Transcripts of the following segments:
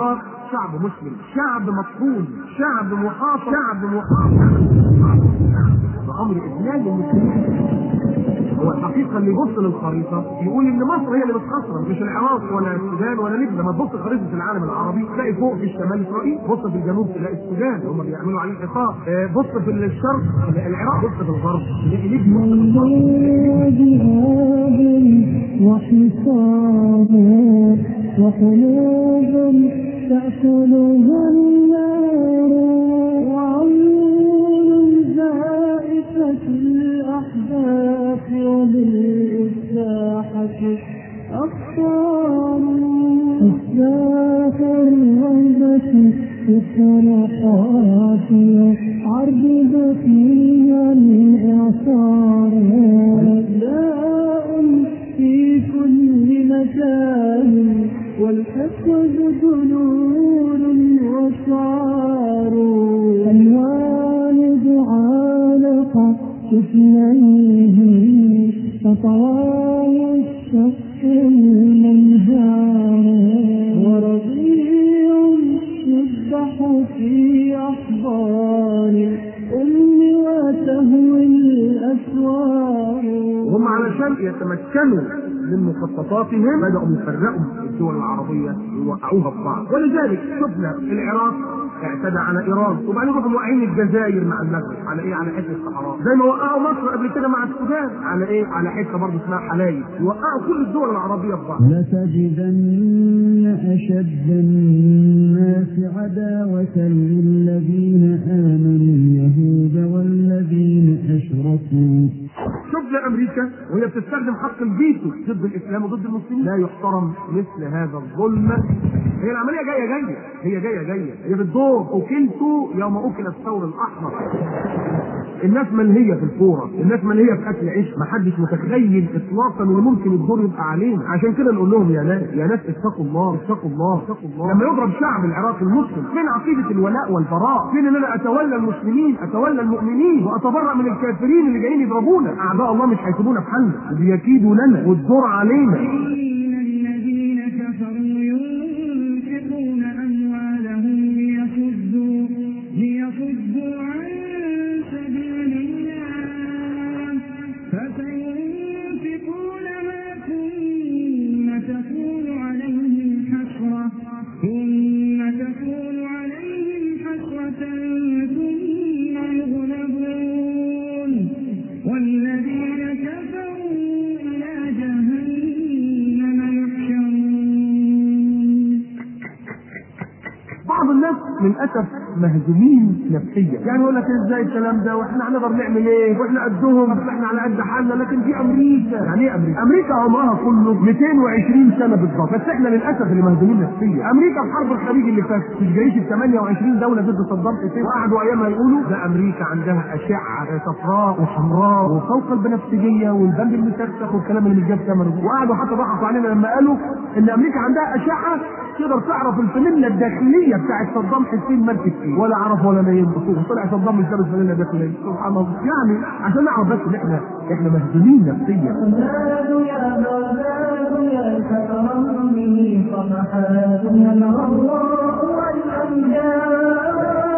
العراق شعب مسلم شعب مطحون شعب محاصر شعب محاصر بامر اذلال للمسلمين هو الحقيقه اللي يبص للخريطه يقول ان مصر هي اللي بتخسر مش العراق ولا السودان ولا ليبيا لما تبص خريطه العالم العربي تلاقي فوق في الشمال اسرائيل بص في الجنوب تلاقي السودان هم بيعملوا عليه حصار آه، بص في الشرق تلاقي العراق بص في الغرب تلاقي ليبيا بص في الغرب. جهاد وحصار وقلوب تأكلها النار وعيون زائفة الأحداث وبالإساحة أقطار أسلاك الغيبة في الصرخات عرض فيها الإعصار داء في كل مكان والحسد دلول وشعار الوالد عالق طفليه فطوال الشق المنهار ورضيع يسبح في أحضان الأم وتهوي الأسوار وهم علشان يتمكنوا من مخططاتهم بدأوا يفرقوا الدول العربية ويوقعوها في بعض ولذلك شفنا العراق اعتدى على ايران وبعدين راحوا موقعين الجزائر مع المغرب على ايه على حته الصحراء زي ما وقعوا مصر قبل كده مع السودان على ايه على حته برضه اسمها حلايب يوقعوا كل الدول العربيه في بعض لتجدن أشد الناس عداوة للذين آمنوا اليهود والذين أشركوا شفنا امريكا وهي بتستخدم حق الفيتو ضد الاسلام وضد المسلمين لا يحترم مثل هذا الظلم هي العمليه جايه جايه هي جايه جايه هي بالدور اكلت يوم اكل الثور الاحمر الناس ملهيه في الكوره الناس ملهيه في اكل عيش ما حدش متخيل اطلاقا ان ممكن الدور يبقى علينا عشان كده نقول لهم يا ناس يا ناس اتقوا الله اتقوا الله اتقوا الله لما يضرب شعب العراق المسلم فين عقيده الولاء والبراء فين ان انا اتولى المسلمين اتولى المؤمنين واتبرأ من الكافرين اللي جايين يضربونا اعداء الله مش هيسيبونا في حالنا وبيكيدوا لنا والدور علينا إن الذين كفروا ينفقون أموالهم ليصدوا ليصدوا عن سبيل الله فسينفقونها ثم تكون عليهم حسرة ثم تكون عليهم حسرة ثم يغلبون والذين كفروا إلى جهنم يحشرون بعض الناس للاسف مهزومين نفسيا يعني يقول لك ازاي الكلام ده واحنا هنقدر نعمل ايه واحنا قدهم احنا على قد حالنا لكن في امريكا يعني ايه امريكا امريكا عمرها كله 220 سنه بالظبط بس احنا للاسف اللي مهزومين نفسيا امريكا في حرب الخليج اللي فاتت في الجيش ال 28 دوله ضد صدام حسين وقعدوا ايامها يقولوا ده امريكا عندها اشعه صفراء وحمراء وفوق البنفسجيه والبند المسكسك والكلام اللي مش جاب ثمنه وقعدوا حتى ضحكوا علينا لما قالوا ان امريكا عندها اشعه تقدر تعرف الفانيلا الداخليه بتاعت صدام حسين ماركت ايه ولا عرف ولا نايم طلع صدام مش لابس فانيلا داخليه سبحان الله يعني عشان نعرف بس ان احنا احنا مهزومين نفسيا مولاي يا مولاي يا كرم به صفحات من الله والأنبياء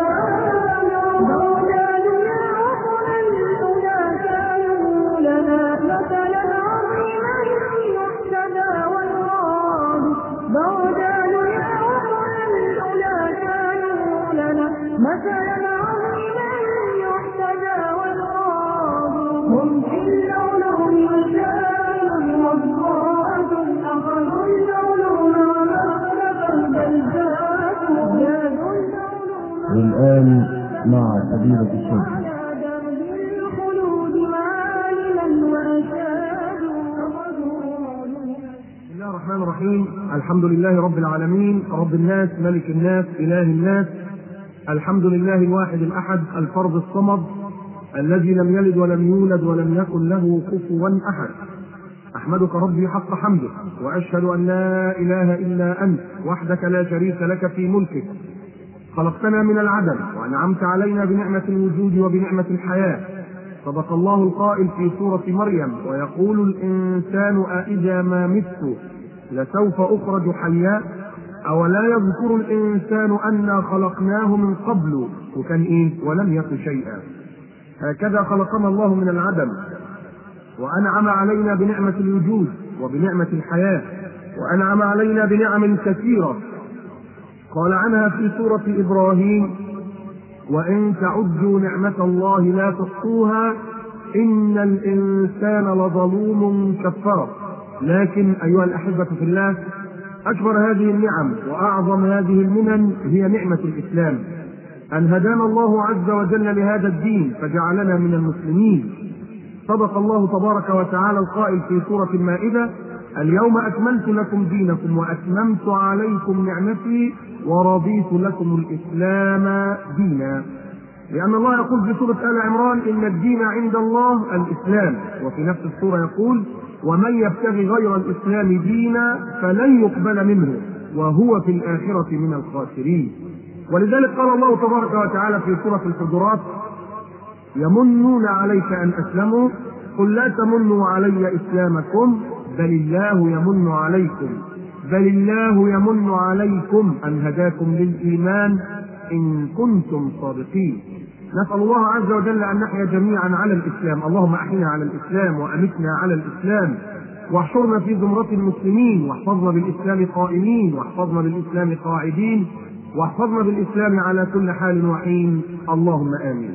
مولاي يا ربنا الأولى كانوا لنا مثلا عظيما يهتدى والغار مولاي يا ربنا الأولى كانوا لنا مثلا عظيما يهتدى والغار هم في العلوم رجال وضاءة أخذوا العلوم مختلفا بل زادوا زادوا العلوم والآن مع فضيلة الشيخ على درب الخلود معالما وأشادوا بسم الله الرحمن الرحيم الحمد لله رب العالمين رب الناس ملك الناس اله الناس الحمد لله الواحد الاحد الفرد الصمد الذي لم يلد ولم يولد ولم يكن له كفوا احد احمدك ربي حق حمدك واشهد ان لا اله الا انت وحدك لا شريك لك في ملكك خلقتنا من العدم وانعمت علينا بنعمه الوجود وبنعمه الحياه صدق الله القائل في سوره مريم ويقول الانسان أإذا ما مت لسوف اخرج حيا أولا يذكر الإنسان أنا خلقناه من قبل وكان إيه ولم يك شيئا هكذا خلقنا الله من العدم وأنعم علينا بنعمة الوجود وبنعمة الحياة وأنعم علينا بنعم كثيرة قال عنها في سورة إبراهيم وإن تعدوا نعمة الله لا تحصوها إن الإنسان لظلوم كفار لكن أيها الأحبة في الله أكبر هذه النعم وأعظم هذه المنن هي نعمة الإسلام أن هدانا الله عز وجل لهذا الدين فجعلنا من المسلمين صدق الله تبارك وتعالى القائل في سورة المائدة اليوم أكملت لكم دينكم وأتممت عليكم نعمتي ورضيت لكم الإسلام دينا لأن الله يقول في سورة آل عمران إن الدين عند الله الإسلام وفي نفس السورة يقول ومن يبتغي غير الإسلام دينا فلن يقبل منه وهو في الآخرة من الخاسرين ولذلك قال الله تبارك وتعالى في سورة الحجرات يمنون عليك أن أسلموا قل لا تمنوا علي إسلامكم بل الله يمن عليكم بل الله يمن عليكم أن هداكم للإيمان إن كنتم صادقين نسأل الله عز وجل أن نحيا جميعا على الإسلام اللهم أحينا على الإسلام وأمتنا على الإسلام واحشرنا في زمرة المسلمين واحفظنا بالإسلام قائمين واحفظنا بالإسلام قاعدين واحفظنا بالإسلام على كل حال وحين اللهم آمين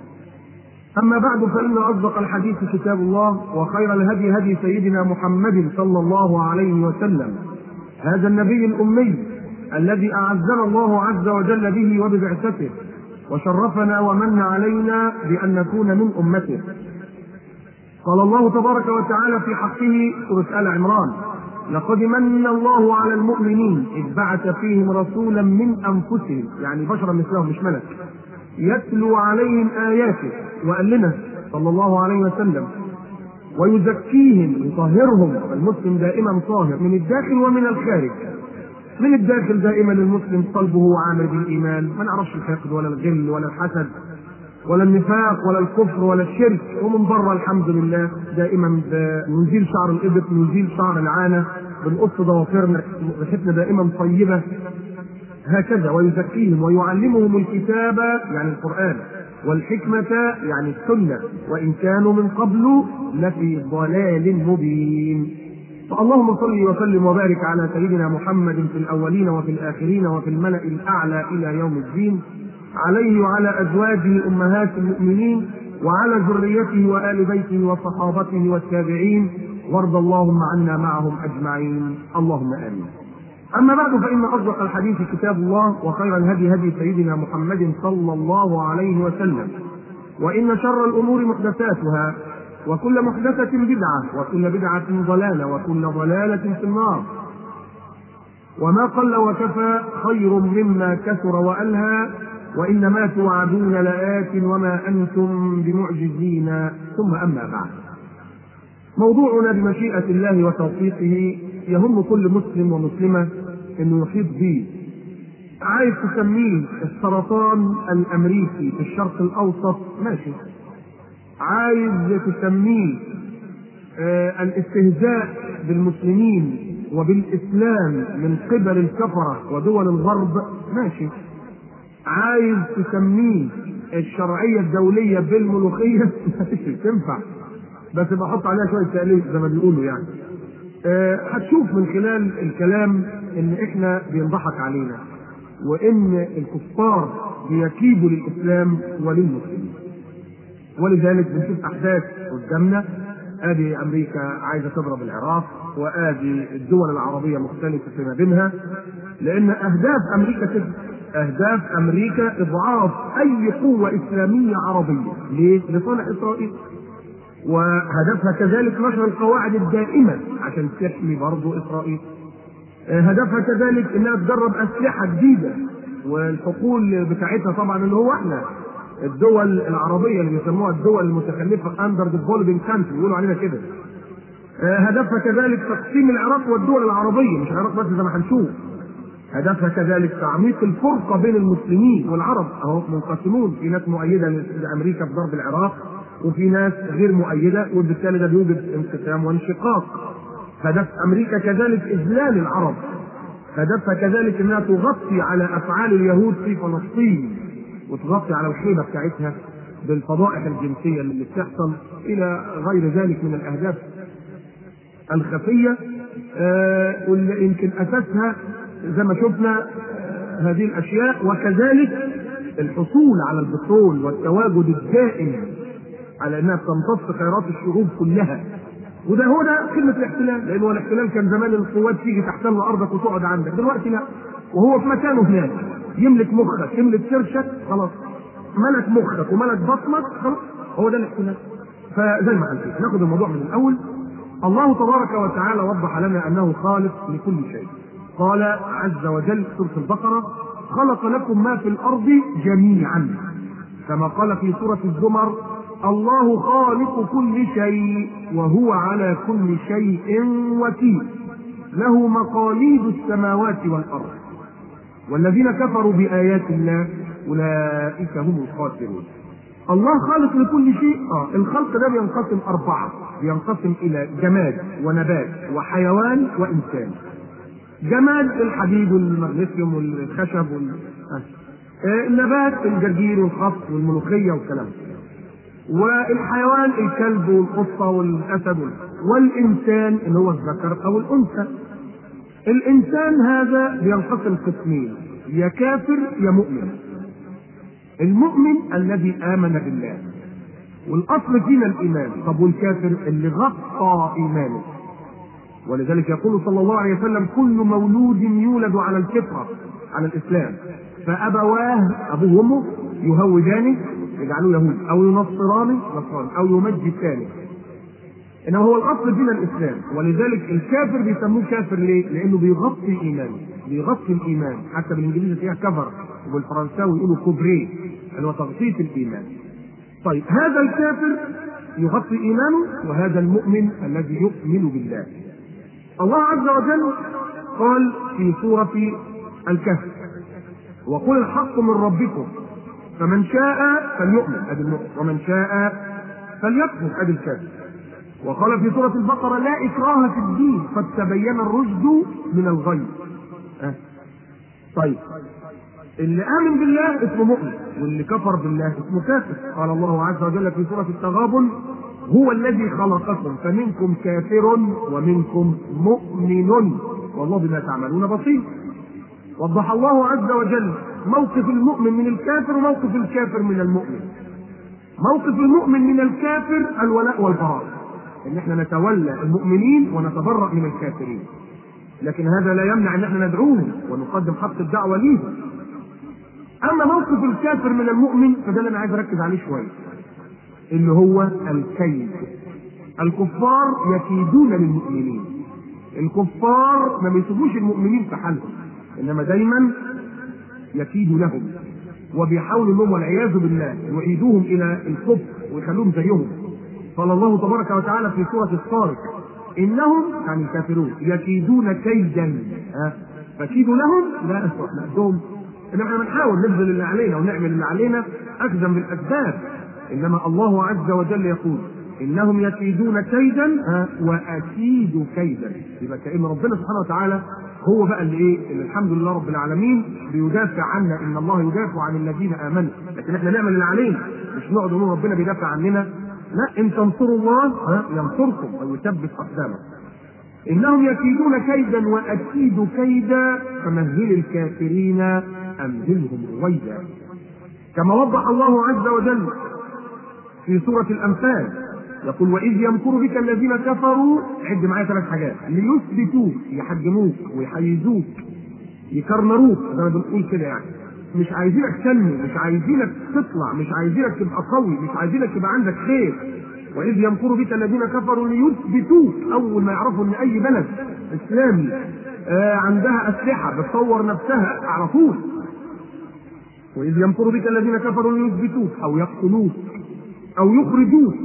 أما بعد فإن أصدق الحديث كتاب الله وخير الهدي هدي سيدنا محمد صلى الله عليه وسلم هذا النبي الأمي الذي أعزنا الله عز وجل به وببعثته وشرفنا ومن علينا بأن نكون من أمته قال الله تبارك وتعالى في حقه سورة آل عمران لقد من الله على المؤمنين إذ بعث فيهم رسولا من أنفسهم يعني بشرا مثلهم مش ملك يتلو عليهم آياته وقال لنا صلى الله عليه وسلم ويزكيهم يطهرهم المسلم دائما طاهر من الداخل ومن الخارج من الداخل دائما المسلم قلبه عامر بالايمان ما نعرفش الحقد ولا الغل ولا الحسد ولا النفاق ولا الكفر ولا الشرك ومن بره الحمد لله دائما بنزيل شعر الابط نزيل شعر العانه بنقص ضوافرنا ريحتنا دائما طيبه هكذا ويزكيهم ويعلمهم الكتاب يعني القران والحكمة يعني السنة وإن كانوا من قبل لفي ضلال مبين فاللهم صل وسلم وبارك على سيدنا محمد في الأولين وفي الآخرين وفي الملأ الأعلى إلى يوم الدين عليه وعلى أزواجه أمهات المؤمنين وعلى ذريته وآل بيته وصحابته والتابعين وارض اللهم عنا معهم أجمعين اللهم آمين أما بعد فإن أصدق الحديث كتاب الله وخير الهدي هدي سيدنا محمد صلى الله عليه وسلم وإن شر الأمور محدثاتها وكل محدثة بدعة وكل بدعة ضلالة وكل ضلالة في النار وما قل وكفى خير مما كثر وألهى وإنما توعدون لآت وما أنتم بمعجزين ثم أما بعد موضوعنا بمشيئة الله وتوفيقه يهم كل مسلم ومسلمة انه يحيط به عايز تسميه السرطان الامريكي في الشرق الاوسط ماشي عايز تسميه آه الاستهزاء بالمسلمين وبالاسلام من قبل الكفره ودول الغرب ماشي عايز تسميه الشرعيه الدوليه بالملوخيه ماشي تنفع بس بحط عليها شويه تأليف زي ما بيقولوا يعني أه هتشوف من خلال الكلام ان احنا بينضحك علينا وان الكفار بيكيدوا للاسلام وللمسلمين ولذلك بنشوف احداث قدامنا ادي امريكا عايزه تضرب العراق وادي الدول العربيه مختلفه فيما بينها لان اهداف امريكا كده اهداف امريكا اضعاف اي قوه اسلاميه عربيه ليه؟ لصالح اسرائيل وهدفها كذلك نشر القواعد الدائمة عشان تحمي برضه إسرائيل هدفها كذلك انها تجرب اسلحه جديده والحقول بتاعتها طبعا اللي هو احنا الدول العربيه اللي بيسموها الدول المتخلفه اندر ديفلوبينج كانتري بيقولوا علينا كده هدفها كذلك تقسيم العراق والدول العربيه مش العراق بس زي ما هنشوف هدفها كذلك تعميق الفرقه بين المسلمين والعرب اهو منقسمون في ناس مؤيده لامريكا في ضرب العراق وفي ناس غير مؤيده وبالتالي ده بيوجد انقسام وانشقاق هدف امريكا كذلك اذلال العرب هدفها كذلك انها تغطي على افعال اليهود في فلسطين وتغطي على الخيبه بتاعتها بالفضائح الجنسيه اللي بتحصل الى غير ذلك من الاهداف الخفيه آه، واللي يمكن اساسها زي ما شفنا آه، هذه الاشياء وكذلك الحصول على البترول والتواجد الدائم على انها بتمتص خيرات الشعوب كلها وده هو ده كلمه الاحتلال لان هو الاحتلال كان زمان القوات تيجي تحتل ارضك وتقعد عندك دلوقتي لا وهو في مكانه هناك يملك مخك يملك كرشك خلاص ملك مخك وملك بطنك خلاص هو ده الاحتلال فزي ما قلت ناخد الموضوع من الاول الله تبارك وتعالى وضح لنا انه خالق لكل شيء قال عز وجل في سوره البقره خلق لكم ما في الارض جميعا كما قال في سوره الزمر الله خالق كل شيء وهو على كل شيء وكيل له مقاليد السماوات والارض والذين كفروا بايات الله اولئك هم الخاسرون الله خالق لكل شيء اه الخلق ده بينقسم اربعه بينقسم الى جماد ونبات وحيوان وانسان جماد الحديد والمغنيسيوم والخشب وال... آه. آه، النبات الجرجير والخس والملوخيه والكلام ده. والحيوان الكلب والقطه والاسد وال- والانسان اللي هو الذكر او الانثى الانسان هذا بينقسم قسمين يا كافر يا مؤمن المؤمن الذي امن بالله والاصل فينا الايمان طب والكافر اللي غطى ايمانه ولذلك يقول صلى الله عليه وسلم كل مولود يولد على الفطره على الاسلام فابواه ابوه وامه يهودانه يجعلوه يهود او ينصرانه نصراني او يمجسانه انما هو الاصل فينا الاسلام ولذلك الكافر بيسموه كافر ليه؟ لانه بيغطي ايمانه بيغطي الايمان حتى بالانجليزي فيها كفر وبالفرنساوي يقولوا كوبري اللي هو تغطيه الايمان طيب هذا الكافر يغطي ايمانه وهذا المؤمن الذي يؤمن بالله الله عز وجل قال في سورة الكهف وقل الحق من ربكم فمن شاء فليؤمن ادي المؤمن ومن شاء فليكفر ادي الكافر وقال في سورة البقرة لا إكراه في الدين قد تبين الرشد من الغي أه. طيب اللي آمن بالله اسمه مؤمن واللي كفر بالله اسمه كافر قال الله عز وجل في سورة التغابن هو الذي خلقكم فمنكم كافر ومنكم مؤمن والله بما تعملون بصير وضح الله عز وجل موقف المؤمن من الكافر وموقف الكافر من المؤمن موقف المؤمن من الكافر الولاء والبراء ان احنا نتولى المؤمنين ونتبرأ من الكافرين لكن هذا لا يمنع ان احنا ندعوهم ونقدم حق الدعوه ليهم اما موقف الكافر من المؤمن فده اللي انا عايز اركز عليه شويه اللي هو الكيد الكفار يكيدون للمؤمنين الكفار ما بيسيبوش المؤمنين في حالهم انما دايما يكيد لهم وبيحاولوا انهم والعياذ بالله يعيدوهم الى الكفر ويخلوهم زيهم قال الله تبارك وتعالى في سوره الصارق انهم يعني الكافرون يكيدون كيدا ها فكيدوا لهم لا احنا قدهم انما احنا بنحاول نبذل اللي علينا ونعمل اللي علينا اخذا بالاسباب انما الله عز وجل يقول انهم يكيدون كيدا ها واكيد كيدا يبقى كان ربنا سبحانه وتعالى هو بقى اللي ايه اللي الحمد لله رب العالمين بيدافع عنا ان الله يدافع عن الذين امنوا لكن احنا نعمل اللي علينا مش نقعد نقول ربنا بيدافع عننا لا ان تنصروا الله ها ينصركم ويثبت اقدامكم انهم يكيدون كيدا واكيد كيدا فمهل الكافرين امهلهم رويدا كما وضح الله عز وجل في سورة الأنفال يقول وإذ يمكر بك الذين كفروا عد معايا ثلاث حاجات ليثبتوك يحجموك ويحيزوك يكرنروك زي ما بنقول كده يعني مش عايزينك تنمو مش عايزينك تطلع مش عايزينك تبقى قوي مش عايزينك يبقى عندك خير وإذ يمكر بك الذين كفروا ليثبتوك أول ما يعرفوا إن أي بلد إسلامي آه عندها أسلحة بتطور نفسها على طول وإذ يمكر بك الذين كفروا ليثبتوك أو يقتلوك أو يخرجوك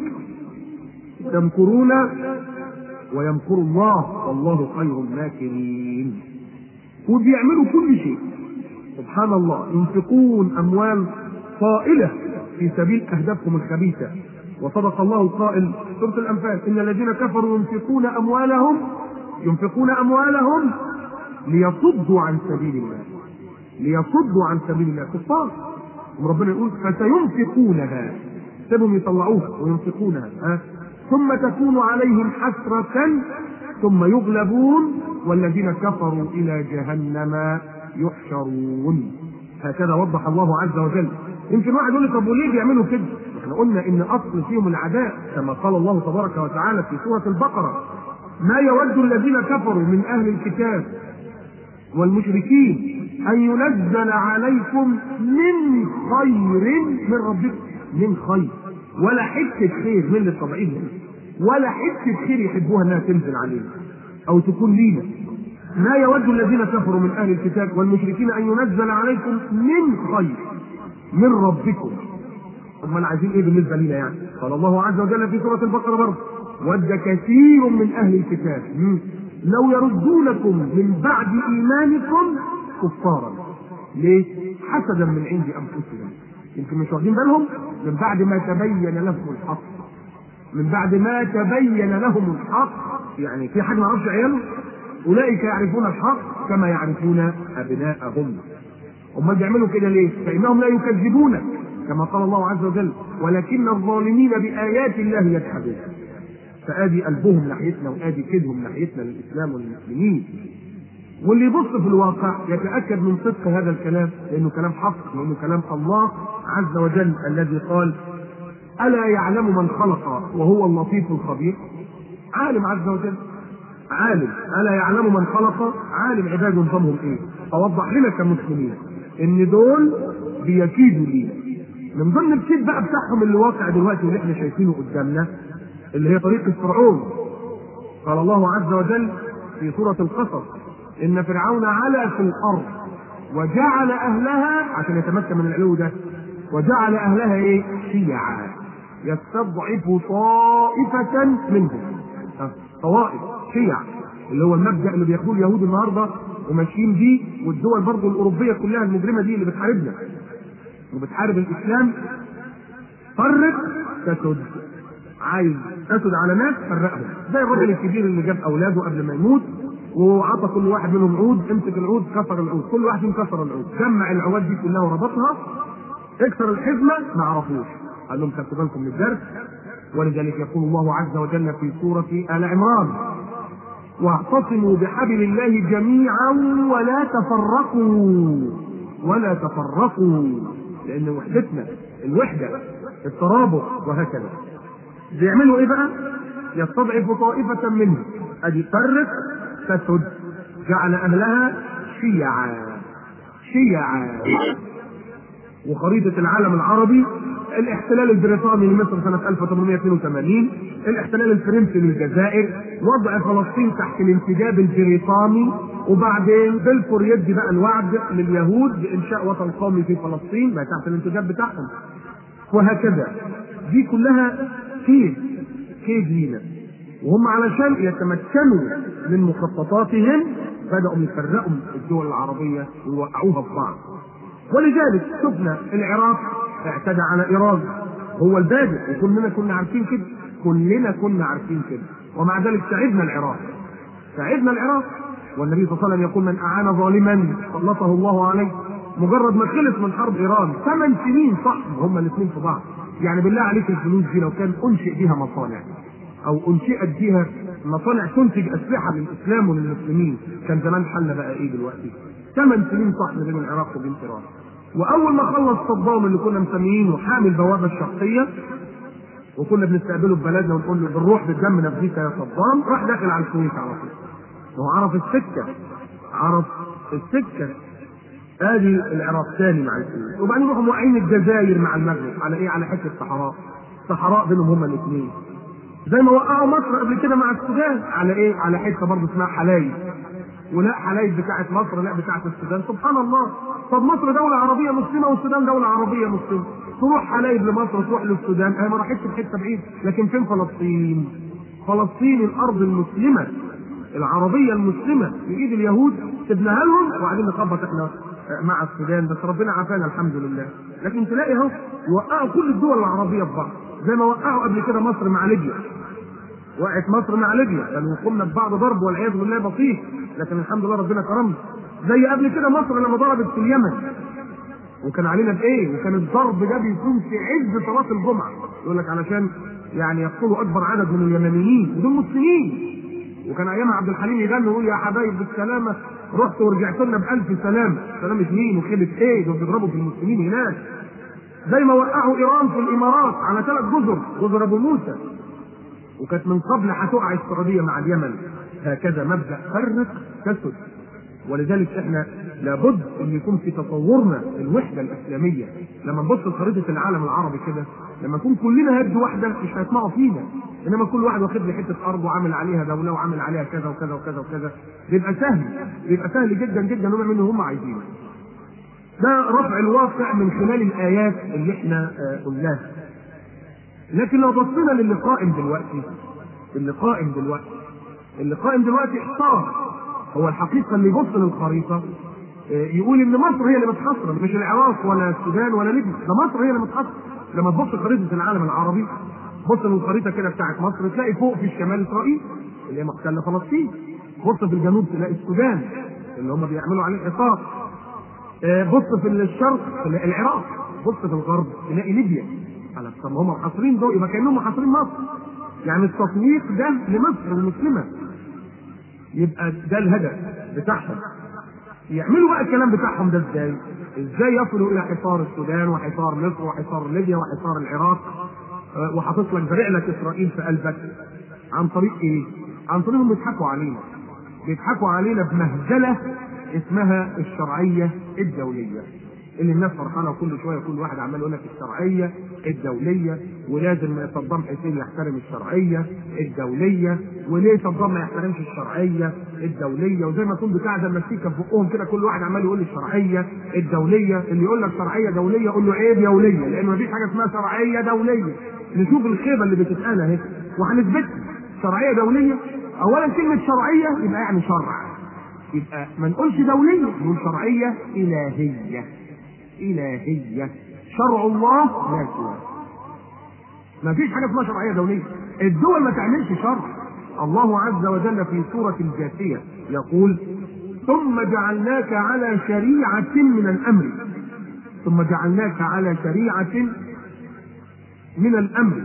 يمكرون ويمكر الله والله خير الماكرين وبيعملوا كل شيء سبحان الله ينفقون أموال طائلة في سبيل أهدافهم الخبيثة وصدق الله القائل سورة الأنفال إن الذين كفروا ينفقون أموالهم ينفقون أموالهم ليصدوا عن سبيل الله ليصدوا عن سبيل الله كفار وربنا يقول فسينفقونها سيبهم يطلعوها وينفقونها ها ثم تكون عليهم حسرة ثم يغلبون والذين كفروا إلى جهنم يحشرون هكذا وضح الله عز وجل يمكن واحد يقول لي طب وليه بيعملوا كده؟ احنا قلنا ان اصل فيهم العداء كما قال الله تبارك وتعالى في سوره البقره ما يود الذين كفروا من اهل الكتاب والمشركين ان ينزل عليكم من خير من ربكم من خير ولا حته خير من اللي طبعين ولا حته خير يحبوها انها تنزل علينا او تكون لينا ما يود الذين كفروا من اهل الكتاب والمشركين ان ينزل عليكم من خير من ربكم امال عايزين ايه بالنسبه لنا يعني قال الله عز وجل في سوره البقره برضه ود كثير من اهل الكتاب مم. لو يردونكم من بعد ايمانكم كفارا ليه حسدا من عند انفسهم يمكن مش واخدين بالهم من بعد ما تبين لهم الحق من بعد ما تبين لهم الحق يعني في حد ما يعرفش عياله اولئك يعرفون الحق كما يعرفون ابناءهم امال بيعملوا كده ليه؟ فانهم لا يكذبونك كما قال الله عز وجل ولكن الظالمين بايات الله يجحدون فادي قلبهم ناحيتنا وادي كيدهم ناحيتنا للاسلام والمسلمين واللي يبص في الواقع يتاكد من صدق هذا الكلام لانه كلام حق لانه كلام الله عز وجل الذي قال الا يعلم من خلق وهو اللطيف الخبير عالم عز وجل عالم الا يعلم من خلق عالم عباد نظامهم ايه فوضح لنا كمسلمين ان دول بيكيدوا لي من ضمن الكيد بقى بتاعهم اللي واقع دلوقتي واللي احنا شايفينه قدامنا اللي هي طريقه فرعون قال الله عز وجل في سوره القصص ان فرعون علا في الارض وجعل اهلها عشان يتمكن من العلو ده وجعل اهلها ايه شيعا يستضعف طائفة منهم ها، طوائف شيع اللي هو المبدا اللي بياخدوه اليهود النهارده وماشيين بيه والدول برضه الاوروبيه كلها المجرمه دي اللي بتحاربنا وبتحارب الاسلام فرق تسد عايز تسد على ناس فرقهم زي الراجل الكبير اللي جاب اولاده قبل ما يموت وعطى كل واحد منهم عود امسك العود كسر العود كل واحد فيهم كسر العود جمع العواد دي كلها وربطها اكسر الحزمه ما عرفوش قال لهم خدتوا بالكم من الدرس ولذلك يقول الله عز وجل في سوره ال عمران واعتصموا بحبل الله جميعا ولا تفرقوا ولا تفرقوا لان وحدتنا الوحده الترابط وهكذا بيعملوا ايه بقى؟ يستضعف طائفة منهم ادي فرق تسد جعل اهلها شيعا شيعا وخريطة العالم العربي الاحتلال البريطاني لمصر سنة 1882 الاحتلال الفرنسي للجزائر وضع فلسطين تحت الانسجاب البريطاني وبعدين بلفور يدي بقى الوعد لليهود بإنشاء وطن قومي في فلسطين بقى تحت الانسجاب بتاعهم وهكذا دي كلها كيد كيد لينا وهم علشان يتمكنوا من مخططاتهم بدأوا يفرقوا الدول العربية ويوقعوها في بعض ولذلك شفنا العراق اعتدى على ايران هو البادئ وكلنا كنا عارفين كده كلنا كنا عارفين كده ومع ذلك ساعدنا العراق ساعدنا العراق والنبي صلى الله عليه وسلم يقول من اعان ظالما سلطه الله عليه مجرد ما خلص من حرب ايران ثمان سنين صح هما الاثنين في بعض يعني بالله عليك الفلوس دي لو كان انشئ بها مصانع او انشئت بها مصانع تنتج اسلحه للاسلام وللمسلمين كان زمان حالنا بقى ايه دلوقتي ثمان سنين صح بين العراق وبين ايران واول ما خلص صدام اللي كنا مسميينه حامل البوابه الشرقيه وكنا بنستقبله في بلدنا ونقول له بالروح بالدم نفديك يا صدام راح داخل على الكويت على طول هو عرف السكه عرف السكه ادي العراق ثاني مع الكويت وبعدين يروحوا موقعين الجزائر مع المغرب على ايه على حته صحراء صحراء بينهم هما الاثنين زي ما وقعوا مصر قبل كده مع السودان على ايه على حته برضه اسمها حلايب ولا حلايب بتاعت مصر لا بتاعت السودان سبحان الله طب مصر دولة عربية مسلمة والسودان دولة عربية مسلمة تروح حلايب لمصر تروح للسودان هي ما راحتش في حتة بعيد لكن فين فلسطين؟ فلسطين الأرض المسلمة العربية المسلمة في إيد اليهود سيبناها لهم وبعدين نخبط احنا مع السودان بس ربنا عافانا الحمد لله لكن تلاقي اهو وقعوا كل الدول العربية في بعض زي ما وقعوا قبل كده مصر مع ليبيا وقعت مصر مع ليبيا كانوا يعني قمنا ببعض ضرب والعياذ بالله بسيط لكن الحمد لله ربنا كرمنا زي قبل كده مصر لما ضربت في اليمن وكان علينا بايه؟ وكان الضرب ده بيكون في عز صلاه الجمعه يقول لك علشان يعني يقتلوا اكبر عدد من اليمنيين ودول مسلمين وكان ايامها عبد الحليم يغني ويقول يا حبايب بالسلامه رحت ورجعت لنا بالف سلام سلامة مين وخيبه ايه دول بيضربوا في المسلمين هناك زي ما وقعوا ايران في الامارات على ثلاث جزر جزر ابو موسى وكانت من قبل هتقع السعوديه مع اليمن هكذا مبدا فرق تسد ولذلك احنا لابد ان يكون في تصورنا الوحده الاسلاميه لما نبص لخريطه العالم العربي كده لما نكون كلنا يد واحده مش هيسمعوا فينا انما كل واحد واخد له حته ارض وعامل عليها دوله وعامل عليها كذا وكذا وكذا وكذا بيبقى سهل بيبقى سهل جدا جدا انهم يعملوا اللي هم عايزينه ده رفع الواقع من خلال الايات اللي احنا آه، قلناها لكن لو بصينا للي قائم دلوقتي اللي قائم دلوقتي اللي قائم دلوقتي احتار هو الحقيقه اللي يبص للخريطه آه، يقول ان مصر هي اللي متحصره مش العراق ولا السودان ولا ليبيا ده مصر هي اللي متحصره لما تبص خريطه العالم العربي بص للخريطه كده بتاعت مصر تلاقي فوق في الشمال اسرائيل اللي هي محتله فلسطين بص في الجنوب تلاقي السودان اللي هم بيعملوا عليه حصار آه، بص في الشرق تلاقي العراق بص في الغرب تلاقي ليبيا على طب ما هم محاصرين دول يبقى كانهم محاصرين مصر يعني التطويق ده لمصر المسلمه يبقى ده الهدف بتاعهم يعملوا بقى الكلام بتاعهم ده ازاي؟ ازاي يصلوا الى حصار السودان وحصار مصر وحصار ليبيا وحصار العراق آه، وحاطط لك زارع لك اسرائيل في قلبك عن طريق ايه؟ عن طريق انهم بيضحكوا علينا بيضحكوا علينا بمهزله اسمها الشرعيه الدوليه اللي الناس فرحانه وكل شويه كل واحد عمال يقول لك الشرعيه الدوليه ولازم صدام حسين يحترم الشرعيه الدوليه وليه صدام ما يحترمش الشرعيه الدوليه وزي ما يكون بتاع ده ماسكه في بقهم كده كل واحد عمال يقول الشرعيه الدوليه اللي يقول لك شرعيه دوليه قول له عيب يا وليه لان مفيش حاجه اسمها شرعيه دوليه نشوف الخيبه اللي بتتقال اهي وهنثبتها شرعيه دوليه اولا كلمه شرعيه يبقى يعني شرع يبقى ما نقولش دوليه نقول شرعيه الهيه إلهية شرع الله لا سواه ما فيش حاجة اسمها شرعية دولية الدول ما تعملش شرع الله عز وجل في سورة الجاثية يقول ثم جعلناك على شريعة من الأمر ثم جعلناك على شريعة من الأمر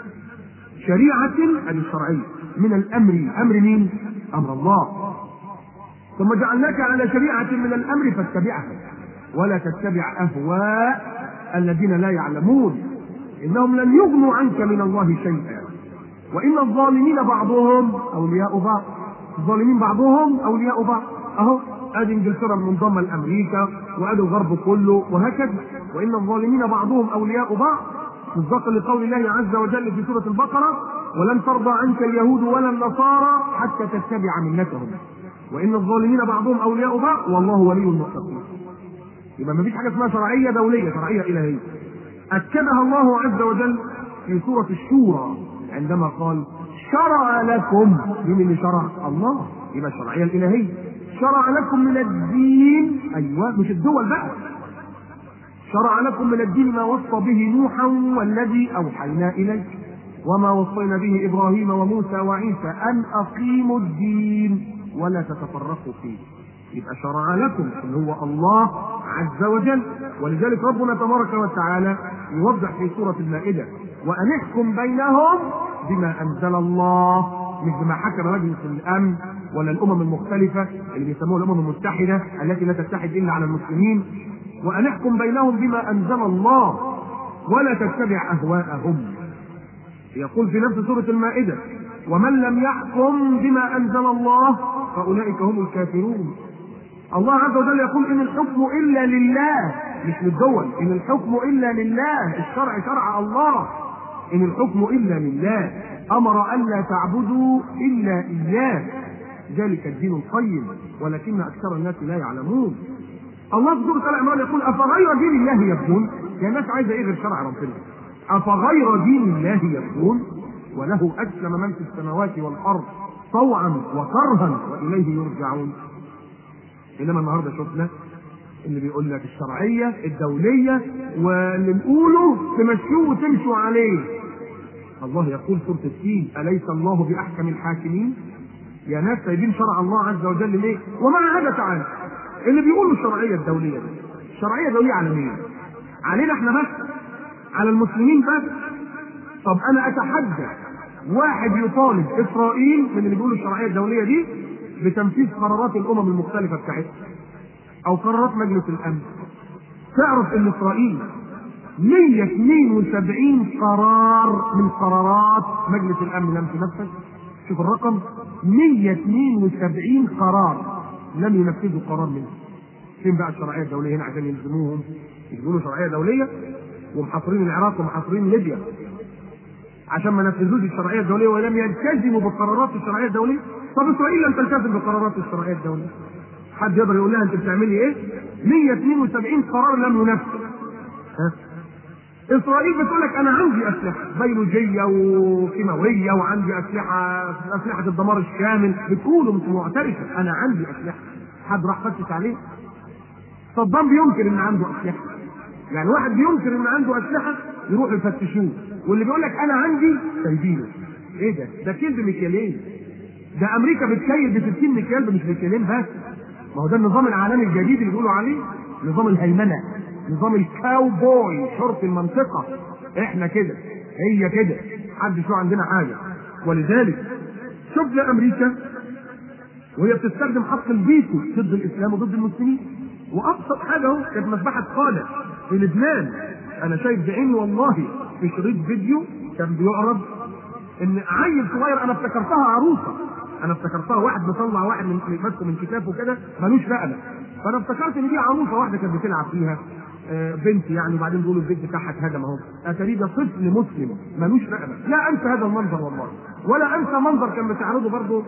شريعة الشرعية من الأمر أمر مين؟ أمر الله ثم جعلناك على شريعة من الأمر فاتبعها ولا تتبع اهواء الذين لا يعلمون انهم لن يغنوا عنك من الله شيئا وان الظالمين بعضهم اولياء بعض الظالمين بعضهم اولياء بعض اهو ادي انجلترا منضمه لامريكا وادي الغرب كله وهكذا وان الظالمين بعضهم اولياء بعض مصداقا لقول الله عز وجل في سوره البقره ولن ترضى عنك اليهود ولا النصارى حتى تتبع ملتهم وان الظالمين بعضهم اولياء بعض والله ولي المتقين يبقى ما فيش حاجه اسمها شرعيه دوليه شرعيه الهيه اكدها الله عز وجل في سوره الشورى عندما قال شرع لكم مين اللي شرع الله يبقى الشرعيه الالهيه شرع لكم من الدين ايوه مش الدول بقى شرع لكم من الدين ما وصى به نوحا والذي اوحينا اليك وما وصينا به ابراهيم وموسى وعيسى ان اقيموا الدين ولا تتفرقوا فيه يبقى شرع لكم ان هو الله عز وجل ولذلك ربنا تبارك وتعالى يوضح في سوره المائده وان احكم بينهم بما انزل الله مش بما حكم مجلس الامن ولا الامم المختلفه اللي بيسموها الامم المتحده التي لا تتحد الا على المسلمين وان احكم بينهم بما انزل الله ولا تتبع اهواءهم يقول في نفس سوره المائده ومن لم يحكم بما انزل الله فاولئك هم الكافرون الله عز وجل يقول ان الحكم الا لله مش للدول ان الحكم الا لله الشرع شرع الله ان الحكم الا لله امر الا تعبدوا الا اياه ذلك الدين القيم ولكن اكثر الناس لا يعلمون الله في سوره ال عمران يقول افغير دين الله يبغون يا ناس عايزه ايه غير شرع ربنا افغير دين الله يبغون وله اسلم من في السماوات والارض طوعا وكرها واليه يرجعون انما النهارده شفنا اللي بيقول لك الشرعيه الدوليه واللي نقوله تمشوه وتمشوا عليه الله يقول سوره التين اليس الله باحكم الحاكمين يا ناس سايبين شرع الله عز وجل ليه؟ ومع هذا تعالى اللي بيقولوا الشرعيه الدوليه دي الشرعيه الدوليه على مين؟ علينا احنا بس على المسلمين بس طب انا اتحدى واحد يطالب اسرائيل من اللي بيقولوا الشرعيه الدوليه دي بتنفيذ قرارات الامم المختلفه بتاعتها او قرارات مجلس الامن تعرف ان اسرائيل 172 قرار من قرارات مجلس الامن لم تنفذ شوف الرقم 172 قرار لم ينفذوا قرار منه فين بقى الشرعيه الدوليه هنا عشان يلزموهم يقولوا شرعيه دوليه ومحاصرين العراق ومحاصرين ليبيا عشان ما نفذوش الشرعيه الدوليه ولم يلتزموا بقرارات الشرعيه الدوليه طب اسرائيل لم تلتزم بقرارات الشرعيه الدوليه حد يقدر يقول لها انت بتعملي ايه 172 قرار لم ينفذ ها اسرائيل بتقول لك انا عندي اسلحه بيولوجيه وكيماويه وعندي اسلحه اسلحه الدمار الشامل بتقولوا مش معترفه انا عندي اسلحه حد راح فتش عليه صدام بينكر ان عنده اسلحه يعني واحد بينكر ان عنده اسلحه يروحوا يفتشوه واللي بيقول لك انا عندي سايبينه ايه ده؟ ده كيل بمكيالين ده امريكا بتكيل ب 60 مكيال مش مكيالين بس ما هو ده النظام العالمي الجديد اللي بيقولوا عليه نظام الهيمنه نظام الكاوبوي شرط المنطقه احنا كده هي كده حد شو عندنا حاجه ولذلك شفنا امريكا وهي بتستخدم حق الفيتو ضد الاسلام وضد المسلمين وابسط حاجه اهو كانت مذبحه قاده في لبنان انا شايف بعيني والله في شريط فيديو كان بيعرض ان عيل صغير انا افتكرتها عروسه انا افتكرتها واحد مطلع واحد من ماسكه من كتافه كده ملوش رقبه فانا افتكرت ان دي عروسه واحده كانت بتلعب فيها آه، بنت يعني وبعدين بيقولوا البنت بتاعها اتهدم اهو اتاري ده طفل مسلم ملوش رقبه لا انسى هذا المنظر والله ولا انسى منظر كان بتعرضه برضه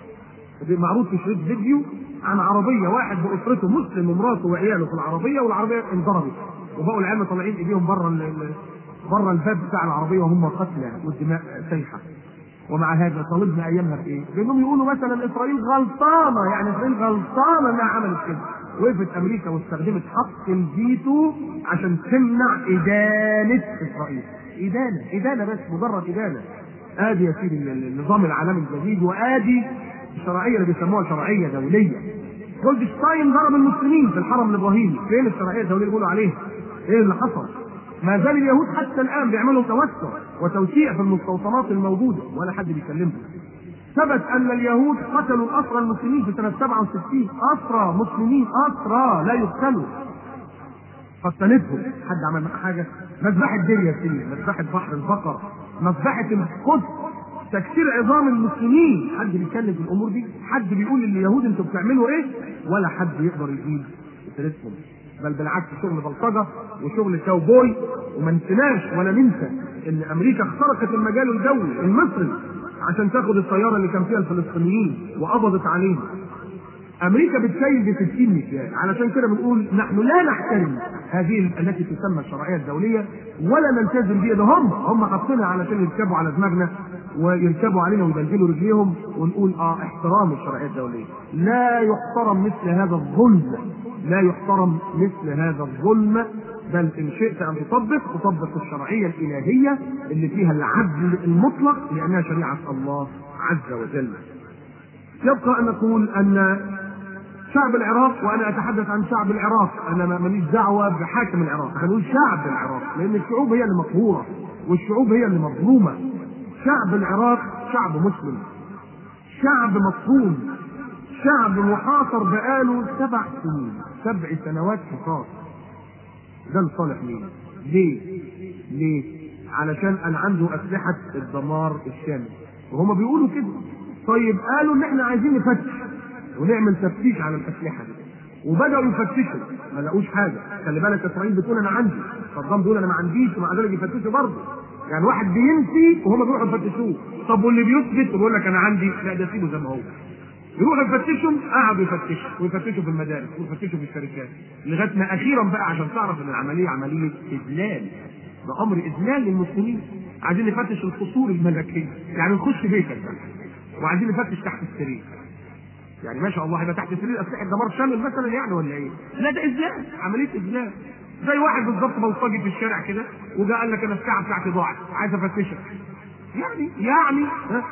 معروض في شريط فيديو عن عربيه واحد باسرته مسلم ومراته وعياله في العربيه والعربيه انضربت وبقوا العيال طالعين ايديهم بره ال- ال- بره الباب بتاع العربيه وهم قتلى والدماء سايحه ومع هذا طالبنا ايامها بايه؟ بانهم يقولوا مثلا اسرائيل غلطانه يعني اسرائيل غلطانه انها عملت كده وقفت امريكا واستخدمت حق الفيتو عشان تمنع ادانه اسرائيل ادانه ادانه بس مجرد ادانه ادي يا سيدي ال- ال- النظام العالمي الجديد وادي الشرعيه اللي بيسموها شرعيه دوليه جولدشتاين ضرب المسلمين في الحرم الابراهيمي فين الشرعيه الدوليه اللي بيقولوا عليها؟ ايه اللي حصل؟ ما زال اليهود حتى الان بيعملوا توسع وتوسيع في المستوطنات الموجوده ولا حد بيكلمهم. ثبت ان اليهود قتلوا الاسرى المسلمين في سنه 67 اسرى مسلمين اسرى لا يقتلوا. قتلتهم حد عمل معاه حاجه؟ مذبحه دير ياسين، مذبحه بحر البقر، مذبحه القدس تكسير عظام المسلمين حد بيتكلم في الامور دي حد بيقول لليهود انتوا بتعملوا ايه ولا حد يقدر يجيب سيرتهم بل بالعكس شغل بلطجه وشغل كاوبوي وما ننساش ولا ننسى ان امريكا اخترقت المجال الجوي المصري عشان تاخد الطياره اللي كان فيها الفلسطينيين وقبضت عليهم امريكا بتسيل ب 60 مكيال علشان كده بنقول نحن لا نحترم هذه التي تسمى الشرعيه الدوليه ولا نلتزم بها ده هم هم حاطينها علشان يركبوا على دماغنا ويركبوا علينا ويدلدلوا رجليهم ونقول اه احترام الشرعيه الدوليه لا يحترم مثل هذا الظلم لا يحترم مثل هذا الظلم بل ان شئت ان تطبق تطبق الشرعيه الالهيه اللي فيها العدل المطلق لانها شريعه الله عز وجل يبقى ان نقول ان شعب العراق وانا اتحدث عن شعب العراق انا ما- ماليش دعوه بحاكم العراق هنقول شعب العراق لان الشعوب هي اللي مقهوره والشعوب هي اللي مظلومه شعب العراق شعب مسلم شعب مطحون شعب محاصر بقاله سبع سنين سبع سنوات حصار ده لصالح مين؟ ليه؟ ليه؟ علشان انا عنده اسلحه الدمار الشامل وهم بيقولوا كده طيب قالوا ان احنا عايزين نفتش ونعمل تفتيش على الاسلحه دي وبداوا يفتشوا ما لقوش حاجه خلي بالك اسرائيل بتقول انا عندي صدام بيقول انا ما عنديش ومع ذلك يفتشوا برضه يعني واحد بينفي وهم بيروحوا يفتشوه طب واللي بيثبت ويقول لك انا عندي لا ده سيبه زي ما هو يروحوا يفتشوا قعدوا يفتشوا ويفتشوا في المدارس ويفتشوا في الشركات لغايه ما اخيرا بقى عشان تعرف ان العمليه عمليه اذلال ده امر اذلال للمسلمين عايزين نفتش القصور الملكيه يعني نخش بيتك بقى وعايزين نفتش تحت السرير يعني ما شاء الله هيبقى تحت السرير اسلحه دمار شامل مثلا يعني ولا ايه؟ لا ده اذلال عمليه اذلال زي واحد بالظبط بلطجي في الشارع كده وجاء قال لك انا الساعه بتاعتي ضاعت عايز افتشك يعني يعني ها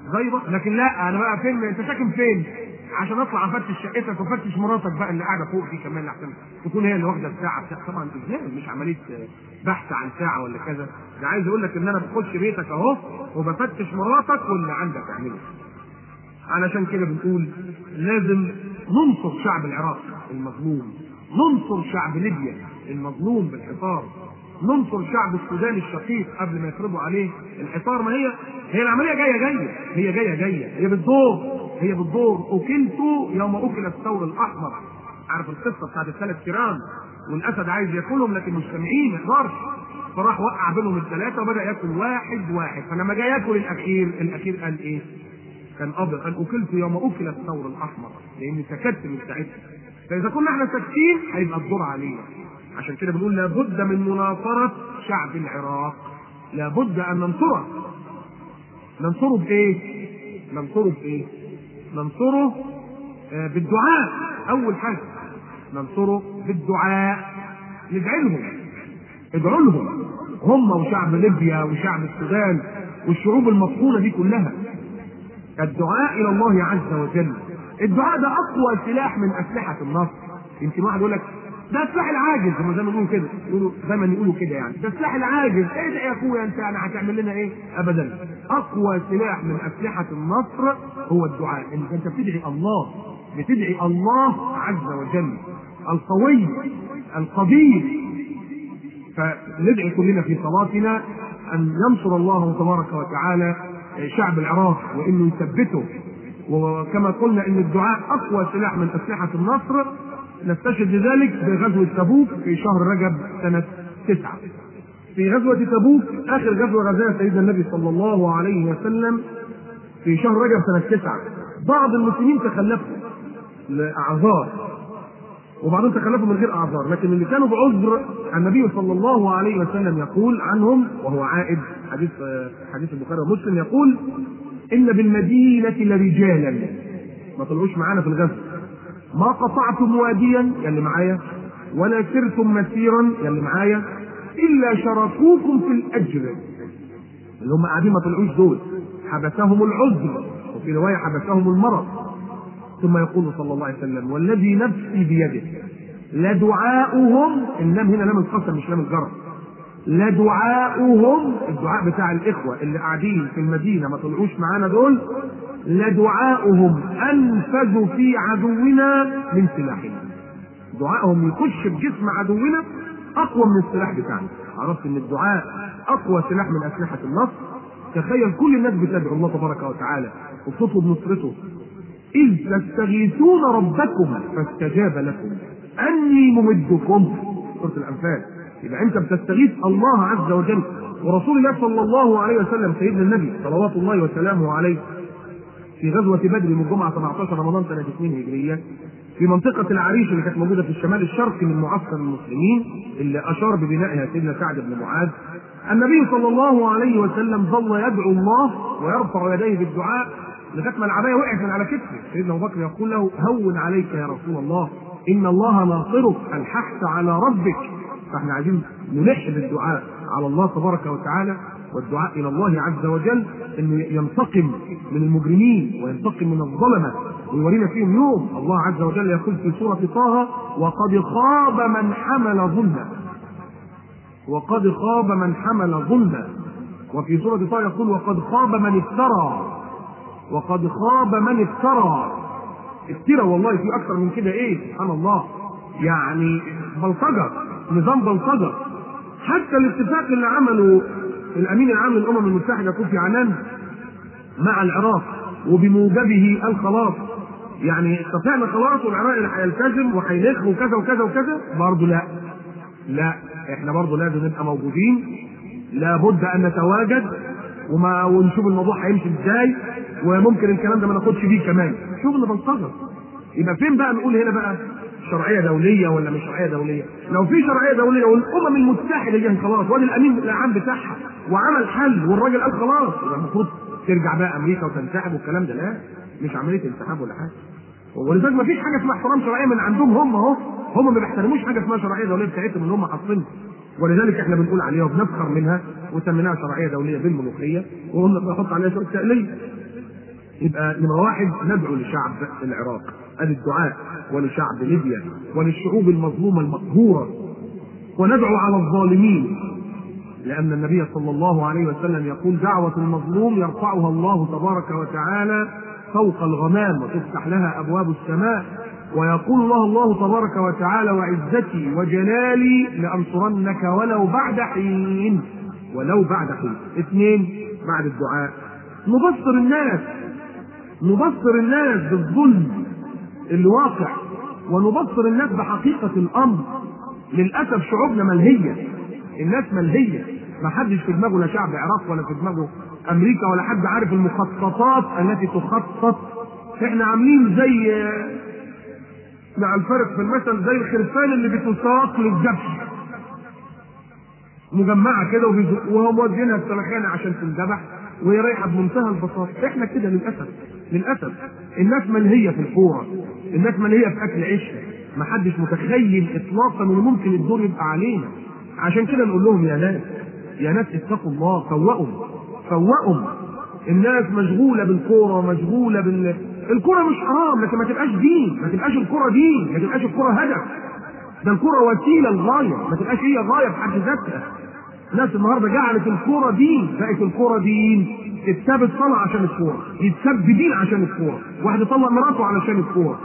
غيبه لكن لا انا بقى فين انت ساكن فين عشان اطلع افتش شقتك وافتش مراتك بقى اللي قاعده فوق دي كمان عشان تكون هي اللي واخده الساعه بتاع طبعا ازاي مش عمليه بحث عن ساعه ولا كذا ده عايز اقول لك ان انا بخش بيتك اهو وبفتش مراتك واللي عندك اعمله علشان كده بنقول لازم ننصر شعب العراق المظلوم ننصر شعب ليبيا المظلوم بالحصار ننصر شعب السودان الشقيق قبل ما يفرضوا عليه الحصار ما هي هي العمليه جايه جايه هي جايه جايه هي بالدور هي بالدور اكلت يوم اكل الثور الاحمر عارف القصه بتاعت الثلاث تيران والاسد عايز ياكلهم لكن مش سامعين ما يقدرش فراح وقع بينهم الثلاثه وبدا ياكل واحد واحد فلما جاي ياكل الاخير الاخير قال ايه؟ كان ابيض قال اكلت يوم اكل الثور الاحمر لاني سكت من ساعتها فاذا كنا احنا ساكتين هيبقى الدور علينا عشان كده بنقول لابد من مناصره شعب العراق لابد ان ننصره ننصره بايه؟ ننصره بايه؟ ننصره آه بالدعاء اول حاجه ننصره بالدعاء ندعي لهم ادعوا لهم هم وشعب ليبيا وشعب السودان والشعوب المطحونه دي كلها الدعاء الى الله عز وجل الدعاء ده اقوى سلاح من اسلحه النصر يمكن واحد يقول لك ده السلاح العاجز هم زي ما بيقولوا كده يقولوا دايما يقولوا كده يعني ده السلاح العاجز ايه ده يا اخويا انت يعني هتعمل لنا ايه ابدا اقوى سلاح من اسلحه النصر هو الدعاء انك انت بتدعي الله بتدعي الله عز وجل القوي القدير فندعي كلنا في صلاتنا ان ينصر الله تبارك وتعالى شعب العراق وانه يثبته وكما قلنا ان الدعاء اقوى سلاح من اسلحه النصر نستشهد بذلك بغزوه تبوك في شهر رجب سنه تسعه. في غزوه تبوك اخر غزوه غزاها سيدنا النبي صلى الله عليه وسلم في شهر رجب سنه تسعه. بعض المسلمين تخلفوا لاعذار وبعضهم تخلفوا من غير اعذار لكن اللي كانوا بعذر النبي صلى الله عليه وسلم يقول عنهم وهو عائد حديث حديث البخاري ومسلم يقول ان بالمدينه لرجالا ما طلعوش معانا في الغزو ما قطعتم واديا يا اللي معايا ولا سرتم مسيرا يا اللي معايا الا شركوكم في الاجر اللي هم قاعدين ما طلعوش دول حبسهم العذر وفي روايه حبسهم المرض ثم يقول صلى الله عليه وسلم والذي نفسي بيده لدعاؤهم اللام هنا لام القسم مش لام الجر لدعاؤهم الدعاء بتاع الاخوه اللي قاعدين في المدينه ما طلعوش معانا دول لدعاؤهم انفذ في عدونا من سلاحنا دعائهم يخش في جسم عدونا اقوى من السلاح بتاعنا عرفت ان الدعاء اقوى سلاح من اسلحه النصر تخيل كل الناس بتدعو الله تبارك وتعالى وبتطلب نصرته إذ تستغيثون ربكم فاستجاب لكم أني ممدكم سورة الأنفال يبقى أنت بتستغيث الله عز وجل ورسول الله صلى الله عليه وسلم سيدنا النبي صلوات الله وسلامه عليه في غزوة بدر من الجمعة 17 رمضان سنة 2 هجرية في منطقة العريش اللي كانت موجودة في الشمال الشرقي من معسكر المسلمين اللي أشار ببنائها سيدنا سعد بن معاذ النبي صلى الله عليه وسلم ظل يدعو الله ويرفع يديه بالدعاء لغايه ما العبايه وقعت من على كتفه سيدنا ابو بكر يقول له هون عليك يا رسول الله ان الله ناصرك الححت على ربك فاحنا عايزين نلح بالدعاء على الله تبارك وتعالى والدعاء الى الله عز وجل انه ينتقم من المجرمين وينتقم من الظلمه ويورينا فيهم يوم الله عز وجل يقول في سوره طه وقد خاب من حمل ظلما وقد خاب من حمل ظلما وفي سوره طه يقول وقد خاب من افترى وقد خاب من افترى افترى والله في اكثر من كده ايه سبحان الله يعني بلطجه نظام بلطجه حتى الاتفاق اللي عمله الامين العام للامم المتحده كوفي عنان مع العراق وبموجبه الخلاص يعني اتفقنا خلاص والعراق اللي هيلتزم وهيلغ وكذا وكذا وكذا برضه لا لا احنا برضه لازم نبقى موجودين لابد ان نتواجد وما ونشوف الموضوع هيمشي ازاي وممكن الكلام ده ما ناخدش بيه كمان شغل بلطجه يبقى فين بقى نقول هنا بقى شرعيه دوليه ولا مش شرعيه دوليه لو في شرعيه دوليه والامم المتحده دي خلاص وادي الامين العام بتاعها وعمل حل والراجل قال خلاص يبقى المفروض ترجع بقى امريكا وتنسحب والكلام ده لا مش عمليه انسحاب ولا حاجه ولذلك ما فيش حاجه اسمها احترام شرعيه من عندهم هم اهو هم ما بيحترموش حاجه اسمها شرعيه دوليه بتاعتهم اللي هم حاطينها ولذلك احنا بنقول عليها وبنفخر منها وسميناها شرعيه دوليه بالملوخيه وقلنا بنحط عليها شويه تألية يبقى نمرة واحد ندعو لشعب العراق ادي الدعاء ولشعب ليبيا وللشعوب المظلومة المقهورة وندعو على الظالمين لأن النبي صلى الله عليه وسلم يقول دعوة المظلوم يرفعها الله تبارك وتعالى فوق الغمام وتفتح لها أبواب السماء ويقول الله الله تبارك وتعالى وعزتي وجلالي لأنصرنك ولو بعد حين ولو بعد حين اثنين بعد الدعاء نبصر الناس نبصر الناس بالظلم اللي واقع ونبصر الناس بحقيقة الأمر للأسف شعوبنا ملهية الناس ملهية ما حدش في دماغه لا شعب العراق ولا في دماغه أمريكا ولا حد عارف المخططات التي تخطط احنا عاملين زي مع الفرق في المثل زي الخرفان اللي بتساق للذبح مجمعه كده وبيزق- وهو موجهينها السلخانه عشان تنذبح وهي رايحه بمنتهى البساطه احنا كده للاسف للاسف الناس ملهيه في الكوره الناس ملهيه في اكل عيشها ما حدش متخيل اطلاقا ان ممكن الدور يبقى علينا عشان كده نقول لهم يا ناس يا ناس اتقوا الله فوقوا فوقوا الناس مشغوله بالكوره مشغوله بال الكوره مش حرام لكن ما تبقاش دين ما تبقاش الكوره دين ما تبقاش الكوره هدف ده الكرة وسيلة لغاية ما تبقاش هي غاية في حد ذاتها الناس النهارده جعلت الكرة دين بقت الكرة دين اتساب الصلاة عشان الكورة يتساب بدين عشان الكورة واحد يطلق مراته علشان الكورة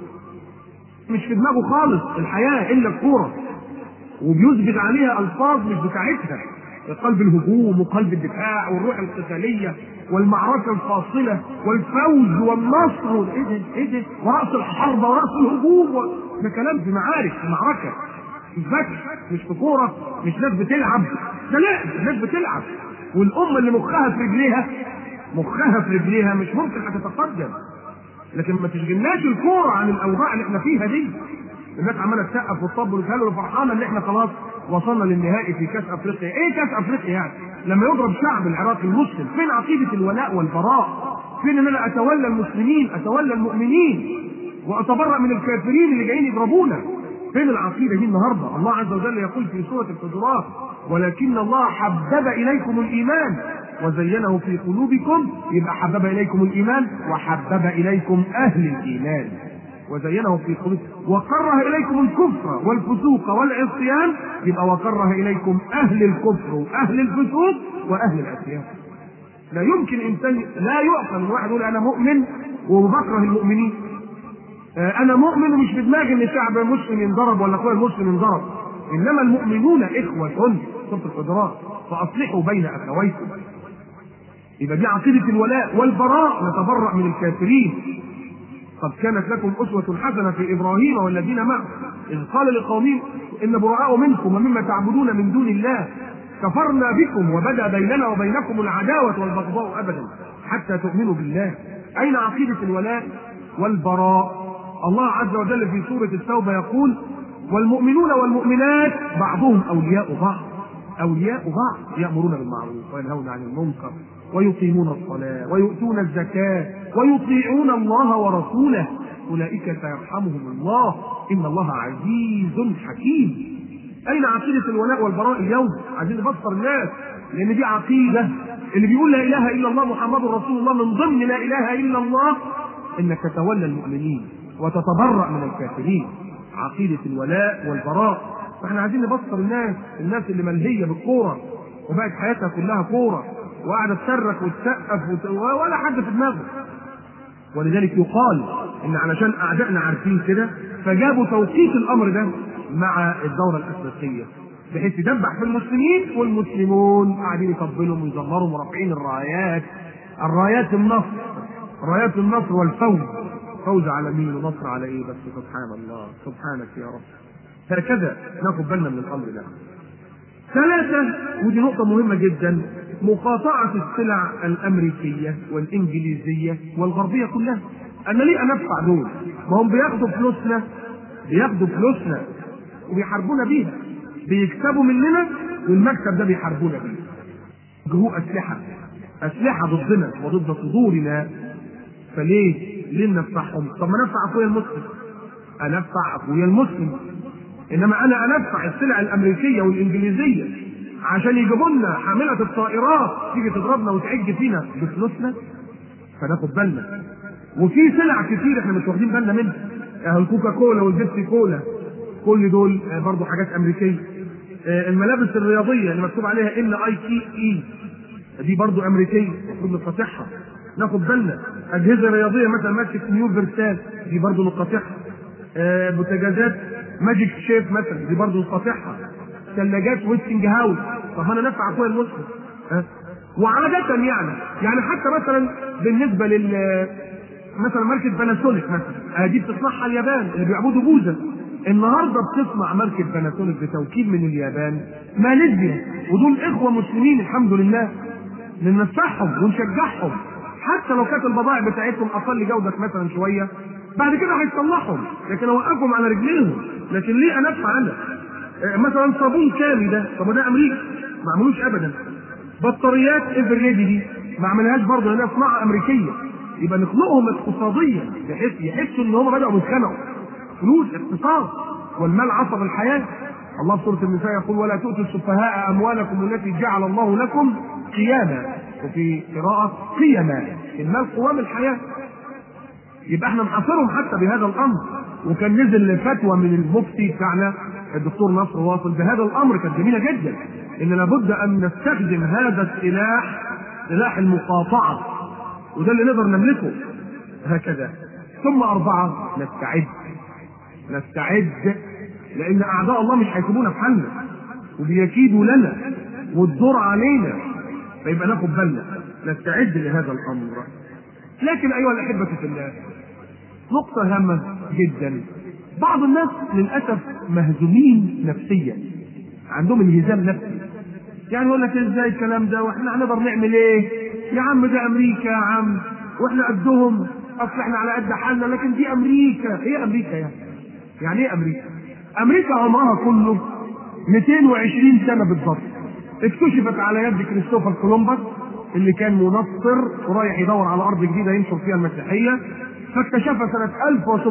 مش في دماغه خالص الحياة إلا الكورة وبيثبت عليها ألفاظ مش بتاعتها قلب الهجوم وقلب الدفاع والروح القتالية والمعركة الفاصلة والفوز والنصر ايه ده ايه ده ورأس الحرب ورأس الهجوم و... ده كلام في معارك في معركة في فتح مش في كورة مش ناس بتلعب ده لا ناس بتلعب والأمة اللي مخها في رجليها مخها في رجليها مش ممكن هتتقدم لكن ما تشغلناش الكورة عن الأوضاع اللي احنا فيها دي الناس عماله تسقف وتطبل وتهلل وفرحانه ان احنا خلاص وصلنا للنهائي في كاس افريقيا، ايه كاس افريقيا يعني؟ لما يضرب شعب العراق المسلم، فين عقيده الولاء والبراء؟ فين ان انا اتولى المسلمين، اتولى المؤمنين واتبرأ من الكافرين اللي جايين يضربونا؟ فين العقيده دي النهارده؟ الله عز وجل يقول في سوره الحجرات: ولكن الله حبب اليكم الايمان وزينه في قلوبكم يبقى حبب اليكم الايمان وحبب اليكم اهل الايمان. وزينه في قلوبكم وكره اليكم الكفر والفسوق والعصيان يبقى وكره اليكم اهل الكفر واهل الفسوق واهل العصيان لا يمكن انسان لا يعقل ان واحد يقول انا مؤمن وبكره المؤمنين آه، انا مؤمن ومش في دماغي ان شعب مسلم ينضرب ولا اخويا المسلم ينضرب انما المؤمنون اخوه سوره الحجرات فاصلحوا بين اخويكم يبقى دي عقيده الولاء والبراء نتبرأ من الكافرين قد كانت لكم أسوة حسنة في إبراهيم والذين معه إذ قال لقومهم إن براء منكم ومما تعبدون من دون الله كفرنا بكم وبدا بيننا وبينكم العداوة والبغضاء أبدا حتى تؤمنوا بالله أين عقيدة الولاء والبراء الله عز وجل في سورة التوبة يقول والمؤمنون والمؤمنات بعضهم أولياء بعض أولياء بعض يأمرون بالمعروف وينهون عن المنكر ويقيمون الصلاة ويؤتون الزكاة ويطيعون الله ورسوله أولئك سيرحمهم الله إن الله عزيز حكيم أين عقيدة الولاء والبراء اليوم؟ عايزين نفسر الناس لأن دي عقيدة اللي بيقول لا إله إلا الله محمد رسول الله من ضمن لا إله إلا الله إنك تتولى المؤمنين وتتبرأ من الكافرين عقيدة الولاء والبراء فاحنا عايزين نبصر الناس الناس اللي ملهية بالكورة وبقت حياتها كلها كورة وقاعدة تصرخ وتسقف وت... ولا حد في دماغه ولذلك يقال ان علشان اعدائنا عارفين كده فجابوا توقيت الامر ده مع الدوره الافريقيه بحيث يدبح في المسلمين والمسلمون قاعدين يطبلوا ويزمروا ورافعين الرايات الرايات النصر رايات النصر والفوز فوز على مين ونصر على ايه بس سبحان الله سبحانك يا رب هكذا ناخد بالنا من الامر ده ثلاثة ودي نقطة مهمة جدا مقاطعة السلع الأمريكية والإنجليزية والغربية كلها أنا ليه أندفع دول؟ ما هم بياخدوا فلوسنا بياخدوا فلوسنا وبيحاربونا بيها بيكسبوا مننا والمكسب ده بيحاربونا بيه جهو أسلحة أسلحة ضدنا وضد صدورنا فليه؟ ليه ندفعهم؟ طب ما ندفع أخويا المسلم أندفع أخويا المسلم انما انا ادفع السلع الامريكيه والانجليزيه عشان يجيبوا لنا حامله الطائرات تيجي تضربنا وتعج فينا بفلوسنا فناخد بالنا وفي سلع كتير احنا مش واخدين بالنا منها آه، الكوكا كولا والبيبسي كولا كل دول آه، برضو حاجات امريكيه آه، الملابس الرياضيه اللي مكتوب عليها ان اي تي اي دي برضو امريكيه المفروض نقاطعها ناخد بالنا اجهزه رياضيه مثلا ماركه نيو فيرسال دي برضو نقاطعها آه، بوتاجازات ماجيك شيف مثلا دي برضو نقاطعها ثلاجات ويستنج هاوس طب انا نافع اخويا المسلم ها وعادة يعني يعني حتى مثلا بالنسبة لل مثلا ماركة باناسونيك مثلا آه دي بتصنعها اليابان اللي بيعبدوا بوذا النهارده بتصنع ماركة باناسونيك بتوكيل من اليابان ماليزيا ودول اخوة مسلمين الحمد لله ننفعهم ونشجعهم حتى لو كانت البضائع بتاعتهم اقل جودة مثلا شوية بعد كده هيصلحهم لكن اوقفهم على رجليهم لكن ليه انفع انا آه، مثلا صابون كامي ده طب ما ده امريكا ما عملوش ابدا بطاريات ايفر ريدي دي ما عملهاش برضه لانها صناعه امريكيه يبقى نخلقهم اقتصاديا بحيث يحسوا ان هم بداوا يتخانقوا فلوس اقتصاد والمال عصب الحياه الله في سوره النساء يقول ولا تؤتوا السفهاء اموالكم التي جعل الله لكم قياما وفي قراءه قيما المال قوام الحياه يبقى احنا نحاصرهم حتى بهذا الامر وكان نزل فتوى من المفتي بتاعنا الدكتور نصر واصل بهذا الامر كانت جميله جدا ان لابد ان نستخدم هذا السلاح سلاح المقاطعه وده اللي نقدر نملكه هكذا ثم اربعه نستعد نستعد لان اعداء الله مش هيسيبونا في حالنا وبيكيدوا لنا والدور علينا فيبقى ناخد بالنا نستعد لهذا الامر لكن ايها الاحبه في الله نقطه هامه جدا بعض الناس للاسف مهزومين نفسيا عندهم انهزام نفسي يعني يقول لك ازاي الكلام ده واحنا هنقدر نعمل ايه يا عم ده امريكا يا عم واحنا قدهم اصل احنا على قد حالنا لكن دي امريكا ايه امريكا يعني يعني ايه امريكا امريكا عمرها كله 220 سنه بالضبط اكتشفت على يد كريستوفر كولومبس اللي كان منصر ورايح يدور على ارض جديده ينشر فيها المسيحيه فاكتشفها سنه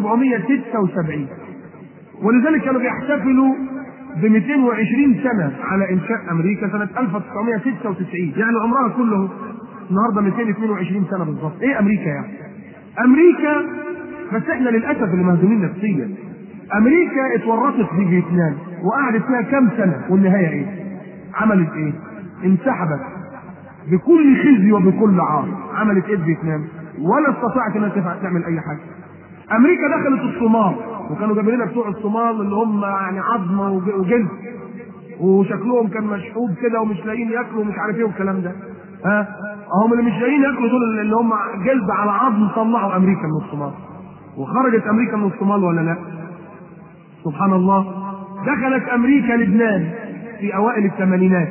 1776 ولذلك كانوا بيحتفلوا ب 220 سنه على انشاء امريكا سنه 1996 يعني عمرها كله النهارده 222 سنه بالظبط ايه امريكا يعني امريكا بس احنا للاسف اللي مهزومين نفسيا امريكا اتورطت في فيتنام وقعدت فيها كام سنه والنهايه ايه عملت ايه انسحبت بكل خزي وبكل عار عملت ايه في فيتنام ولا استطاعت انها تفع- تعمل اي حاجه امريكا دخلت الصومال وكانوا جايبين لنا بتوع الصومال اللي هم يعني عظمه وج- وجلد وشكلهم كان مشحوب كده ومش لاقيين ياكلوا ومش عارف ايه والكلام ده ها هم اللي مش لاقيين ياكلوا دول اللي هم جلد على عظم طلعوا امريكا من الصومال وخرجت امريكا من الصومال ولا لا سبحان الله دخلت امريكا لبنان في اوائل الثمانينات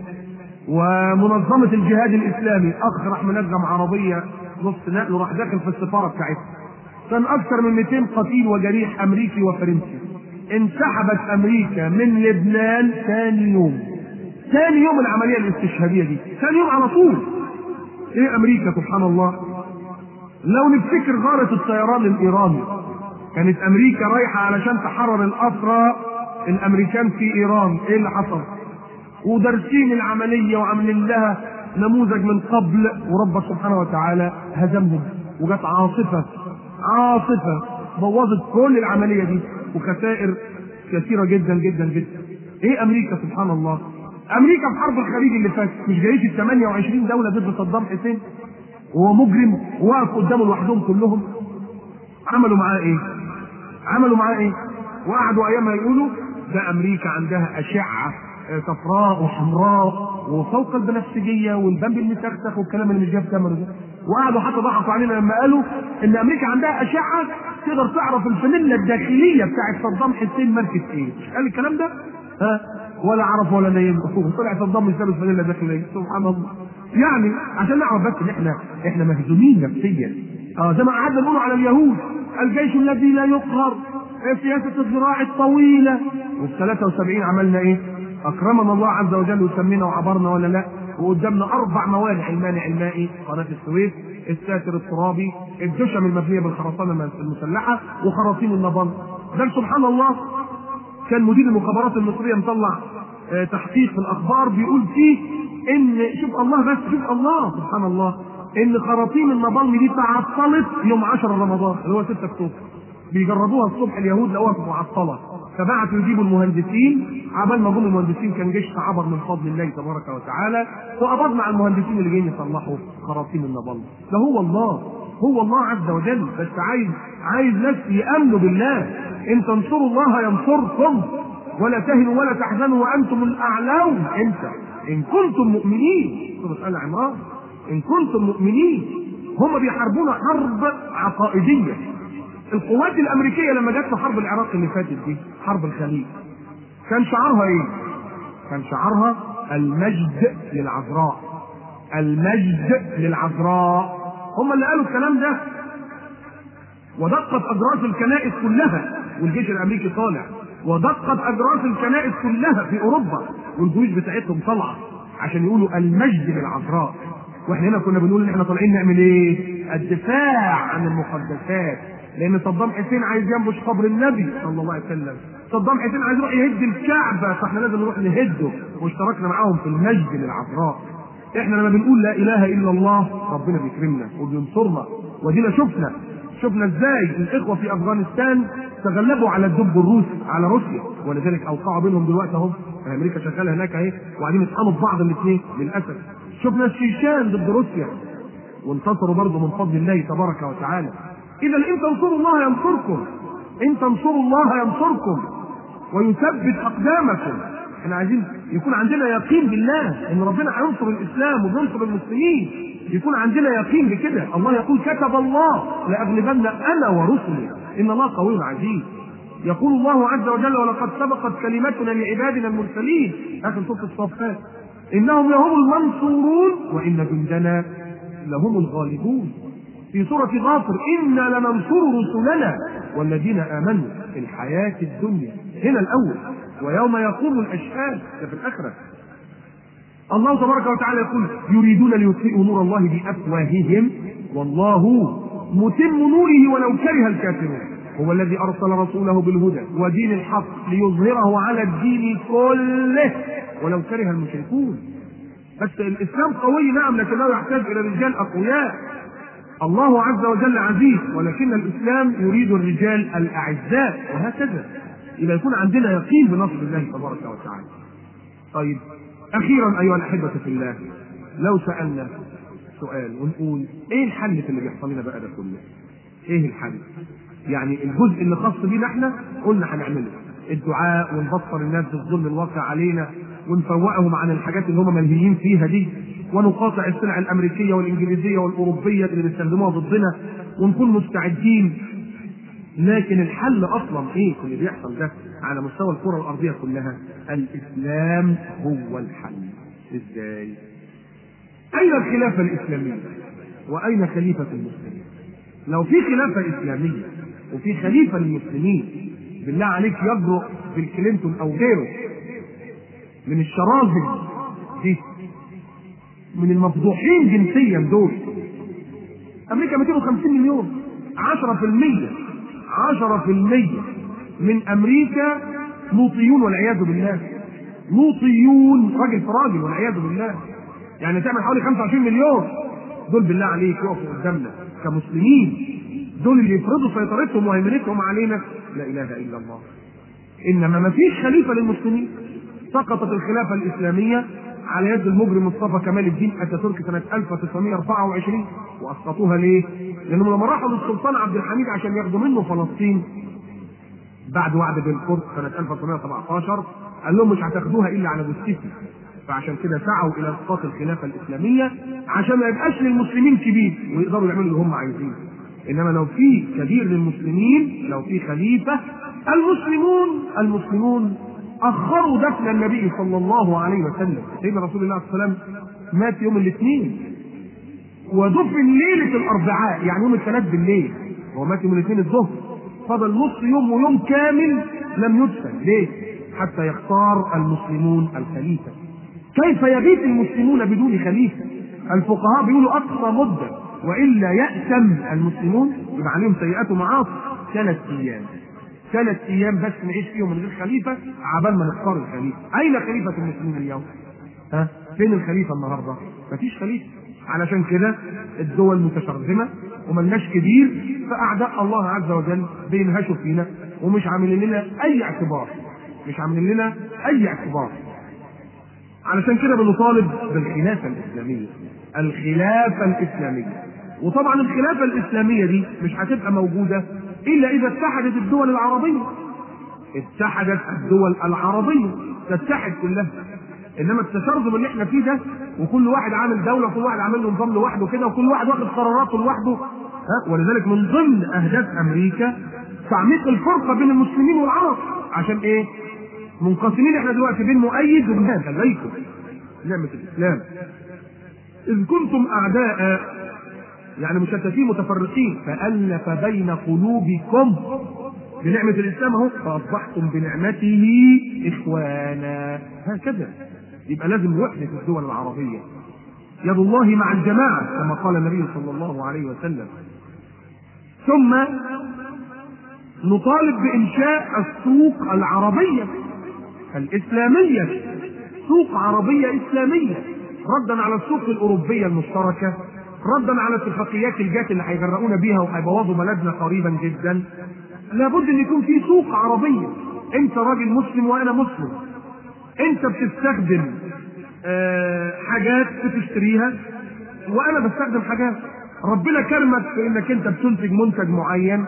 ومنظمة الجهاد الإسلامي أخ راح منظم عربية نص نقل وراح داخل في السفارة بتاعتها كان أكثر من 200 قتيل وجريح أمريكي وفرنسي انسحبت أمريكا من لبنان ثاني يوم ثاني يوم العملية الاستشهادية دي ثاني يوم على طول إيه أمريكا سبحان الله لو نفتكر غارة الطيران الإيراني كانت أمريكا رايحة علشان تحرر الأسرى الأمريكان في إيران إيه اللي حصل؟ ودارسين العمليه وعاملين لها نموذج من قبل ورب سبحانه وتعالى هزمهم وجت عاصفه عاصفه بوظت كل العمليه دي وخسائر كثيره جدا جدا جدا. ايه امريكا سبحان الله؟ امريكا في حرب الخليج اللي فات مش جايش ال 28 دوله ضد صدام حسين وهو مجرم وواقف قدامه لوحدهم كلهم عملوا معاه ايه؟ عملوا معاه ايه؟ وقعدوا ايامها يقولوا ده امريكا عندها اشعه آه، صفراء وحمراء وفوق البنفسجيه والبنب المسخسخ والكلام اللي مش جاب ثمنه ده وقعدوا حتى ضحكوا علينا لما قالوا ان امريكا عندها اشعه تقدر تعرف الفانيلا الداخليه بتاعت صدام حسين ماركه ايه مش قال الكلام ده؟ ها ولا عرف ولا نايم طلع صدام مش لابس فانيلا داخليه سبحان الله يعني عشان نعرف بس ان احنا احنا مهزومين نفسيا اه زي ما قعدنا نقول على اليهود الجيش الذي لا يقهر سياسة الذراع الطويلة وفي 73 عملنا ايه؟ أكرمنا الله عز وجل وسمينا وعبرنا ولا لا؟ وقدامنا أربع موانع المانع المائي قناة السويس الساتر الترابي الدشم المبنية بالخرسانة المسلحة وخراطيم النبض ده سبحان الله كان مدير المخابرات المصرية مطلع آه، تحقيق في الأخبار بيقول فيه إن شوف الله بس شوف الله سبحان الله ان خراطيم النابالم دي تعطلت يوم 10 رمضان اللي هو 6 اكتوبر بيجربوها الصبح اليهود لقوها معطله فبعتوا يجيبوا المهندسين عبال ما جم المهندسين كان جيش عبر من فضل الله تبارك وتعالى وقبض مع المهندسين اللي جايين يصلحوا خراطيم النابالم ده هو الله هو الله عز وجل بس عايز عايز ناس يامنوا بالله ان تنصروا الله ينصركم ولا تهنوا ولا تحزنوا وانتم الاعلون انت ان كنتم مؤمنين سوره ال عمران ان كنتم مؤمنين هم بيحاربون حرب عقائديه القوات الامريكيه لما جت في حرب العراق اللي فاتت دي حرب الخليج كان شعارها ايه؟ كان شعارها المجد للعذراء المجد للعذراء هم اللي قالوا الكلام ده ودقت اجراس الكنائس كلها والجيش الامريكي طالع ودقت اجراس الكنائس كلها في اوروبا والجيوش بتاعتهم طالعه عشان يقولوا المجد للعذراء واحنا هنا كنا بنقول ان احنا طالعين نعمل ايه؟ الدفاع عن المقدسات لان صدام حسين عايز ينبش قبر النبي صلى الله عليه وسلم صدام حسين عايز يروح يهد الكعبه فاحنا لازم نروح نهده واشتركنا معاهم في المجد للعذراء احنا لما بنقول لا اله الا الله ربنا بيكرمنا وبينصرنا ودينا شفنا شفنا ازاي الاخوه في افغانستان تغلبوا على الدب الروسي على روسيا ولذلك اوقعوا بينهم دلوقتي اهو امريكا شغاله هناك اهي وقاعدين يطحنوا في بعض الاثنين للاسف شفنا الشيشان ضد روسيا وانتصروا برضه من فضل الله تبارك وتعالى اذا ان تنصروا الله ينصركم ان تنصروا الله ينصركم ويثبت اقدامكم احنا عايزين يكون عندنا يقين بالله ان ربنا هينصر الاسلام وبينصر المسلمين يكون عندنا يقين بكده الله يقول كتب الله لاغلبن انا ورسلي ان الله قوي عزيز يقول الله عز وجل ولقد سبقت كلمتنا لعبادنا المرسلين اخر سوره الصفات انهم لهم المنصورون وان جندنا لهم الغالبون في سورة غافر إنا لننصر رسلنا والذين آمنوا في الحياة الدنيا هنا الأول ويوم يقوم الأشهاد ده في الآخرة الله تبارك وتعالى يقول يريدون ليطفئوا نور الله بأفواههم والله متم نوره ولو كره الكافرون هو الذي أرسل رسوله بالهدى ودين الحق ليظهره على الدين كله ولو كره المشركون بس الإسلام قوي نعم لكنه يحتاج إلى رجال أقوياء الله عز وجل عزيز ولكن الاسلام يريد الرجال الاعزاء وهكذا اذا يكون عندنا يقين بنصر الله تبارك وتعالى. طيب اخيرا ايها الاحبه في الله لو سالنا سؤال ونقول ايه الحل في اللي بيحصل لنا بقى ده كله؟ ايه الحل؟ يعني الجزء اللي خاص بينا احنا قلنا هنعمله الدعاء ونبصر الناس بالظلم الواقع علينا ونفوقهم عن الحاجات اللي هم ملهيين فيها دي ونقاطع السلع الامريكيه والانجليزيه والاوروبيه اللي بيستخدموها ضدنا ونكون مستعدين لكن الحل اصلا ايه في اللي بيحصل ده على مستوى الكره الارضيه كلها الاسلام هو الحل ازاي اين الخلافه الاسلاميه واين خليفه المسلمين لو في خلافه اسلاميه وفي خليفه للمسلمين بالله عليك يجرؤ بيل كلينتون او غيره من الشراذم دي من المفضوحين جنسيا دول امريكا 250 مليون 10% 10% من امريكا لوطيون والعياذ بالله لوطيون راجل في راجل والعياذ بالله يعني تعمل حوالي 25 مليون دول بالله عليك يقفوا قدامنا كمسلمين دول اللي يفرضوا سيطرتهم وهيمنتهم علينا لا اله الا الله انما ما فيش خليفه للمسلمين سقطت الخلافه الاسلاميه على يد المجرم مصطفى كمال الدين اتاتورك سنه 1924 واسقطوها ليه؟ لانهم لما راحوا للسلطان عبد الحميد عشان ياخدوا منه فلسطين بعد وعد بالقدس سنه 1917 قال لهم مش هتاخدوها الا على جثتي فعشان كده سعوا الى اسقاط الخلافه الاسلاميه عشان ما يبقاش للمسلمين كبير ويقدروا يعملوا اللي هم عايزينه انما لو في كبير للمسلمين لو في خليفه المسلمون المسلمون اخروا دفن النبي صلى الله عليه وسلم سيدنا رسول الله صلى الله عليه وسلم مات يوم الاثنين ودفن ليله الاربعاء يعني يوم الثلاث بالليل هو مات يوم الاثنين الظهر فضل نص يوم ويوم كامل لم يدفن ليه حتى يختار المسلمون الخليفه كيف يبيت المسلمون بدون خليفه الفقهاء بيقولوا اقصى مده والا يأتم المسلمون يبقى عليهم سيئات ومعاصي ثلاث ايام ثلاث ايام بس نعيش فيهم من غير خليفه عبال ما نختار الخليفه اين خليفه المسلمين اليوم ها فين الخليفه النهارده مفيش خليفه علشان كده الدول متشرذمه وملناش كبير فاعداء الله عز وجل بينهشوا فينا ومش عاملين لنا اي اعتبار مش عاملين لنا اي اعتبار علشان كده بنطالب بالخلافه الاسلاميه الخلافه الاسلاميه وطبعا الخلافه الاسلاميه دي مش هتبقى موجوده الا اذا اتحدت الدول العربيه اتحدت الدول العربيه تتحد كلها انما التشرذم اللي احنا فيه ده وكل واحد عامل دوله وكل واحد عامل له نظام لوحده كده وكل واحد واخد قراراته لوحده ها ولذلك من ضمن اهداف امريكا تعميق الفرقه بين المسلمين والعرب عشان ايه؟ منقسمين احنا دلوقتي بين مؤيد ومهاد عليكم نعمه الاسلام اذ كنتم اعداء يعني مشتتين متفرقين فالف بين قلوبكم بنعمة الإسلام أهو فأصبحتم بنعمته إخوانا هكذا يبقى لازم وحدة الدول العربية يد الله مع الجماعة كما قال النبي صلى الله عليه وسلم ثم نطالب بإنشاء السوق العربية الإسلامية سوق عربية إسلامية ردا على السوق الأوروبية المشتركة ردا على اتفاقيات الجات اللي هيغرقونا بيها وهيبوظوا بلدنا قريبا جدا لابد ان يكون في سوق عربيه انت راجل مسلم وانا مسلم انت بتستخدم آه حاجات بتشتريها وانا بستخدم حاجات ربنا كرمك في انك انت بتنتج منتج معين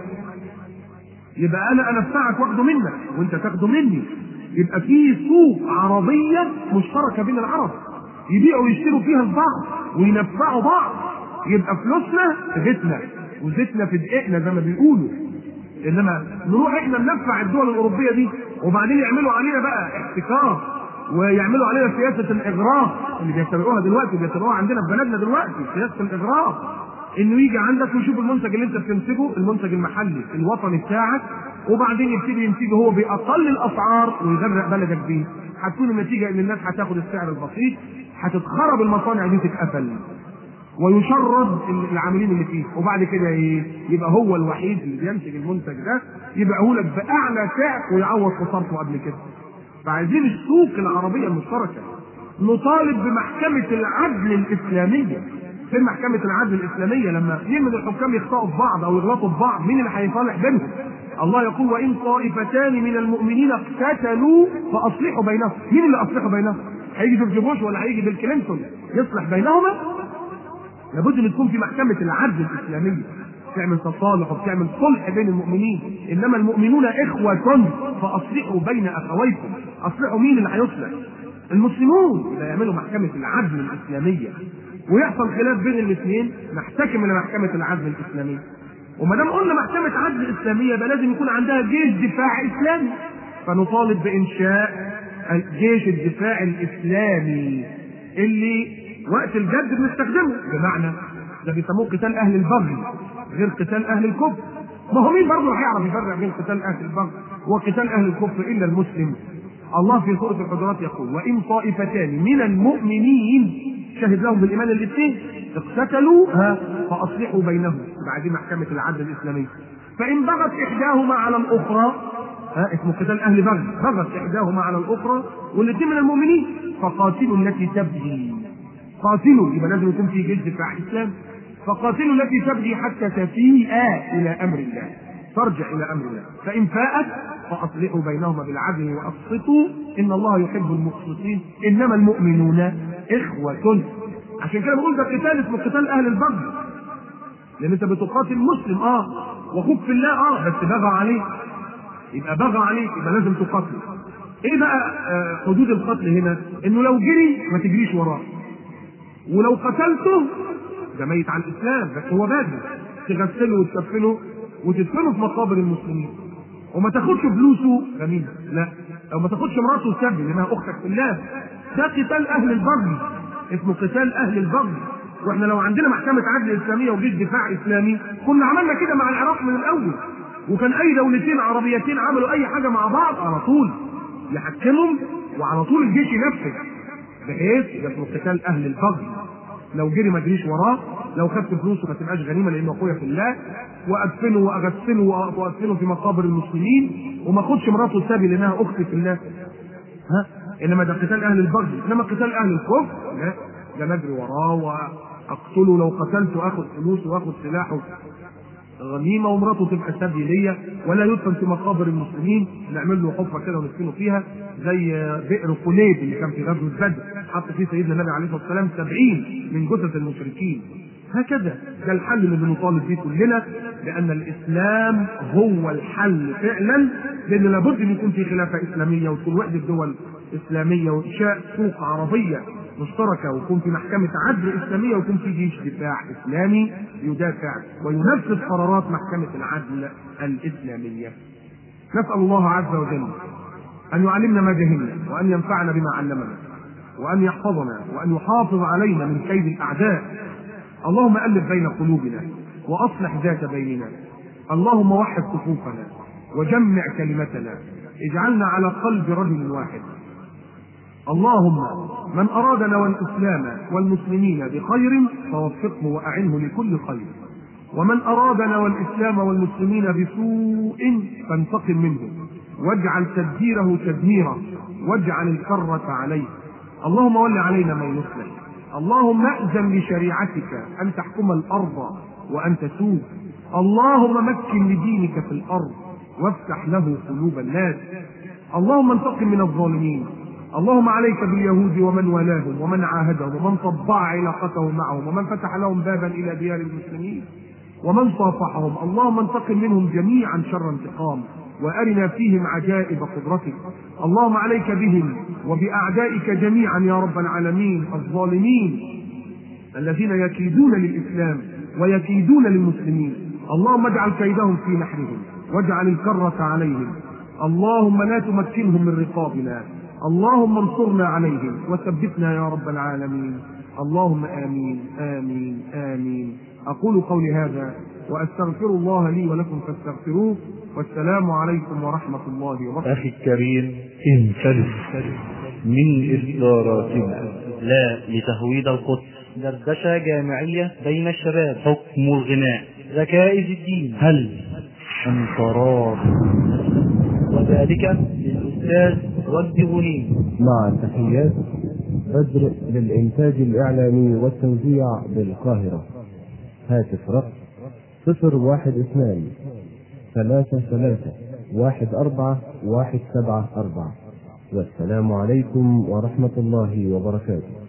يبقى انا انفعك واخده منك وانت تاخده مني يبقى في سوق عربيه مشتركه بين العرب يبيعوا ويشتروا فيها البعض وينفعوا بعض يبقى فلوسنا في بيتنا وزيتنا في دقيقنا زي ما بيقولوا انما نروح احنا ننفع الدول الاوروبيه دي وبعدين يعملوا علينا بقى احتكار ويعملوا علينا سياسه الاغراء اللي بيتبعوها دلوقتي بيتبعوها عندنا في بلدنا دلوقتي سياسه الاغراء انه يجي عندك ويشوف المنتج اللي انت بتنتجه المنتج المحلي الوطني بتاعك وبعدين يبتدي ينتجه هو باقل الاسعار ويغرق بلدك بيه هتكون النتيجه ان الناس هتاخد السعر البسيط هتتخرب المصانع دي تتقفل ويشرد العاملين اللي فيه وبعد كده ايه يبقى هو الوحيد اللي بينتج المنتج ده يبيعه لك باعلى سعر ويعوض خسارته قبل كده فعايزين السوق العربيه المشتركه نطالب بمحكمه العدل الاسلاميه فين محكمة العدل الإسلامية لما اثنين من الحكام يخطئوا في بعض أو يغلطوا في بعض مين اللي هيصالح بينهم؟ الله يقول وإن طائفتان من المؤمنين اقتتلوا فأصلحوا بينهم، مين اللي أصلحوا بينهم؟ هيجي جورج بوش ولا هيجي بيل كلينتون يصلح بينهما؟ لابد ان تكون في محكمه العدل الاسلاميه تعمل تصالح وبتعمل صلح بين المؤمنين انما المؤمنون اخوه فاصلحوا بين اخويكم اصلحوا مين اللي هيصلح المسلمون اذا يعملوا محكمه العدل الاسلاميه ويحصل خلاف بين الاثنين نحتكم الى محكمه العدل الاسلاميه وما دام قلنا محكمه عدل اسلاميه يبقى لازم يكون عندها جيش دفاع اسلامي فنطالب بانشاء جيش الدفاع الاسلامي اللي وقت الجد بنستخدمه بمعنى ده بيسموه قتال اهل البغي غير قتال اهل الكفر ما هو مين برضه هيعرف يفرق بين قتال اهل البغي وقتال اهل الكفر الا المسلم الله في سوره الحجرات يقول وان طائفتان من المؤمنين شهد لهم بالايمان الاثنين اقتتلوا ها فاصلحوا بينهم بعدين محكمه العدل الاسلاميه فان بغت احداهما على الاخرى ها اسمه قتال اهل بغي بغت احداهما على الاخرى والاثنين من المؤمنين فقاتلوا التي تبغي قاتلوا يبقى لازم يكون في جيش دفاع اسلام فقاتلوا التي تبغي حتى تفيء الى امر الله ترجع الى امر الله فان فاءت فاصلحوا بينهما بالعدل واقسطوا ان الله يحب المقسطين انما المؤمنون اخوه عشان كده بقول ده قتال اسمه قتال اهل البغي لان انت بتقاتل مسلم اه واخوك في الله اه بس بغى عليك يبقى بغى عليك يبقى لازم تقاتله ايه بقى آه حدود القتل هنا انه لو جري ما تجريش وراه ولو قتلته ده ميت على الاسلام بس هو بادئ تغسله وتكفنه وتدفنه في مقابر المسلمين وما تاخدش فلوسه غنيمه لا او ما تاخدش مراته سب لانها اختك في الله ده قتال اهل البغي اسمه قتال اهل البغي واحنا لو عندنا محكمه عدل اسلاميه وجيش دفاع اسلامي كنا عملنا كده مع العراق من الاول وكان اي دولتين عربيتين عملوا اي حاجه مع بعض على طول يحكمهم وعلى طول الجيش ينفذ بحيث يبقى اسمه قتال اهل البغي لو جري ما جريش وراه لو خدت فلوسه ما تبقاش غنيمه لانه اخويا في الله وادفنه واغسله وادفنه في مقابر المسلمين وما اخدش مراته سابي لانها اختي في الله ها انما ده قتال اهل البغي انما قتال اهل الكفر لا ده نجري وراه اقتله لو قتلته اخذ فلوسه واخذ سلاحه غنيمه ومراته تبقى سبي ليا ولا يدفن في مقابر المسلمين نعمل له حفره كده ونسكنه فيها زي بئر قليب اللي كان في غزوه بدر حط فيه سيدنا النبي عليه الصلاه والسلام سبعين من جثث المشركين هكذا ده الحل اللي بنطالب بيه كلنا لان الاسلام هو الحل فعلا لان لابد ان يكون في خلافه اسلاميه وتكون وحده دول اسلاميه وانشاء سوق عربيه مشتركه ويكون في محكمه عدل اسلاميه ويكون في جيش دفاع اسلامي يدافع وينفذ قرارات محكمه العدل الاسلاميه. نسال الله عز وجل ان يعلمنا ما جهلنا وان ينفعنا بما علمنا وان يحفظنا وان يحافظ علينا من كيد الاعداء. اللهم الف بين قلوبنا واصلح ذات بيننا. اللهم وحد صفوفنا وجمع كلمتنا اجعلنا على قلب رجل واحد اللهم من أرادنا والإسلام والمسلمين بخير فوفقه وأعنه لكل خير ومن أرادنا والإسلام والمسلمين بسوء فانتقم منه واجعل تدبيره تدميرا واجعل الكرة عليه اللهم ول علينا من يصلح اللهم أأذن لشريعتك أن تحكم الأرض وأن تسوق اللهم مكن لدينك في الأرض وافتح له قلوب الناس اللهم انتقم من الظالمين اللهم عليك باليهود ومن والاهم ومن عاهدهم ومن طبع علاقتهم معهم ومن فتح لهم بابا الى ديار المسلمين ومن صافحهم اللهم انتقم منهم جميعا شر انتقام وارنا فيهم عجائب قدرتك اللهم عليك بهم وباعدائك جميعا يا رب العالمين الظالمين الذين يكيدون للاسلام ويكيدون للمسلمين اللهم اجعل كيدهم في نحرهم واجعل الكره عليهم اللهم لا تمكنهم من رقابنا اللهم انصرنا عليهم وثبتنا يا رب العالمين اللهم امين امين امين اقول قولي هذا واستغفر الله لي ولكم فاستغفروه والسلام عليكم ورحمه الله وبركاته أخي الكريم انفلت من إصداراتنا لا لتهويد القدس دردشة جامعية بين الشباب حكم الغناء ركائز الدين هل انصراف وذلك للأستاذ وجد غنيم مع تحيات بدر للإنتاج الإعلامي والتوزيع بالقاهرة هاتف رقم صفر واحد اثنان ثلاثة ثلاثة واحد أربعة واحد سبعة أربعة والسلام عليكم ورحمة الله وبركاته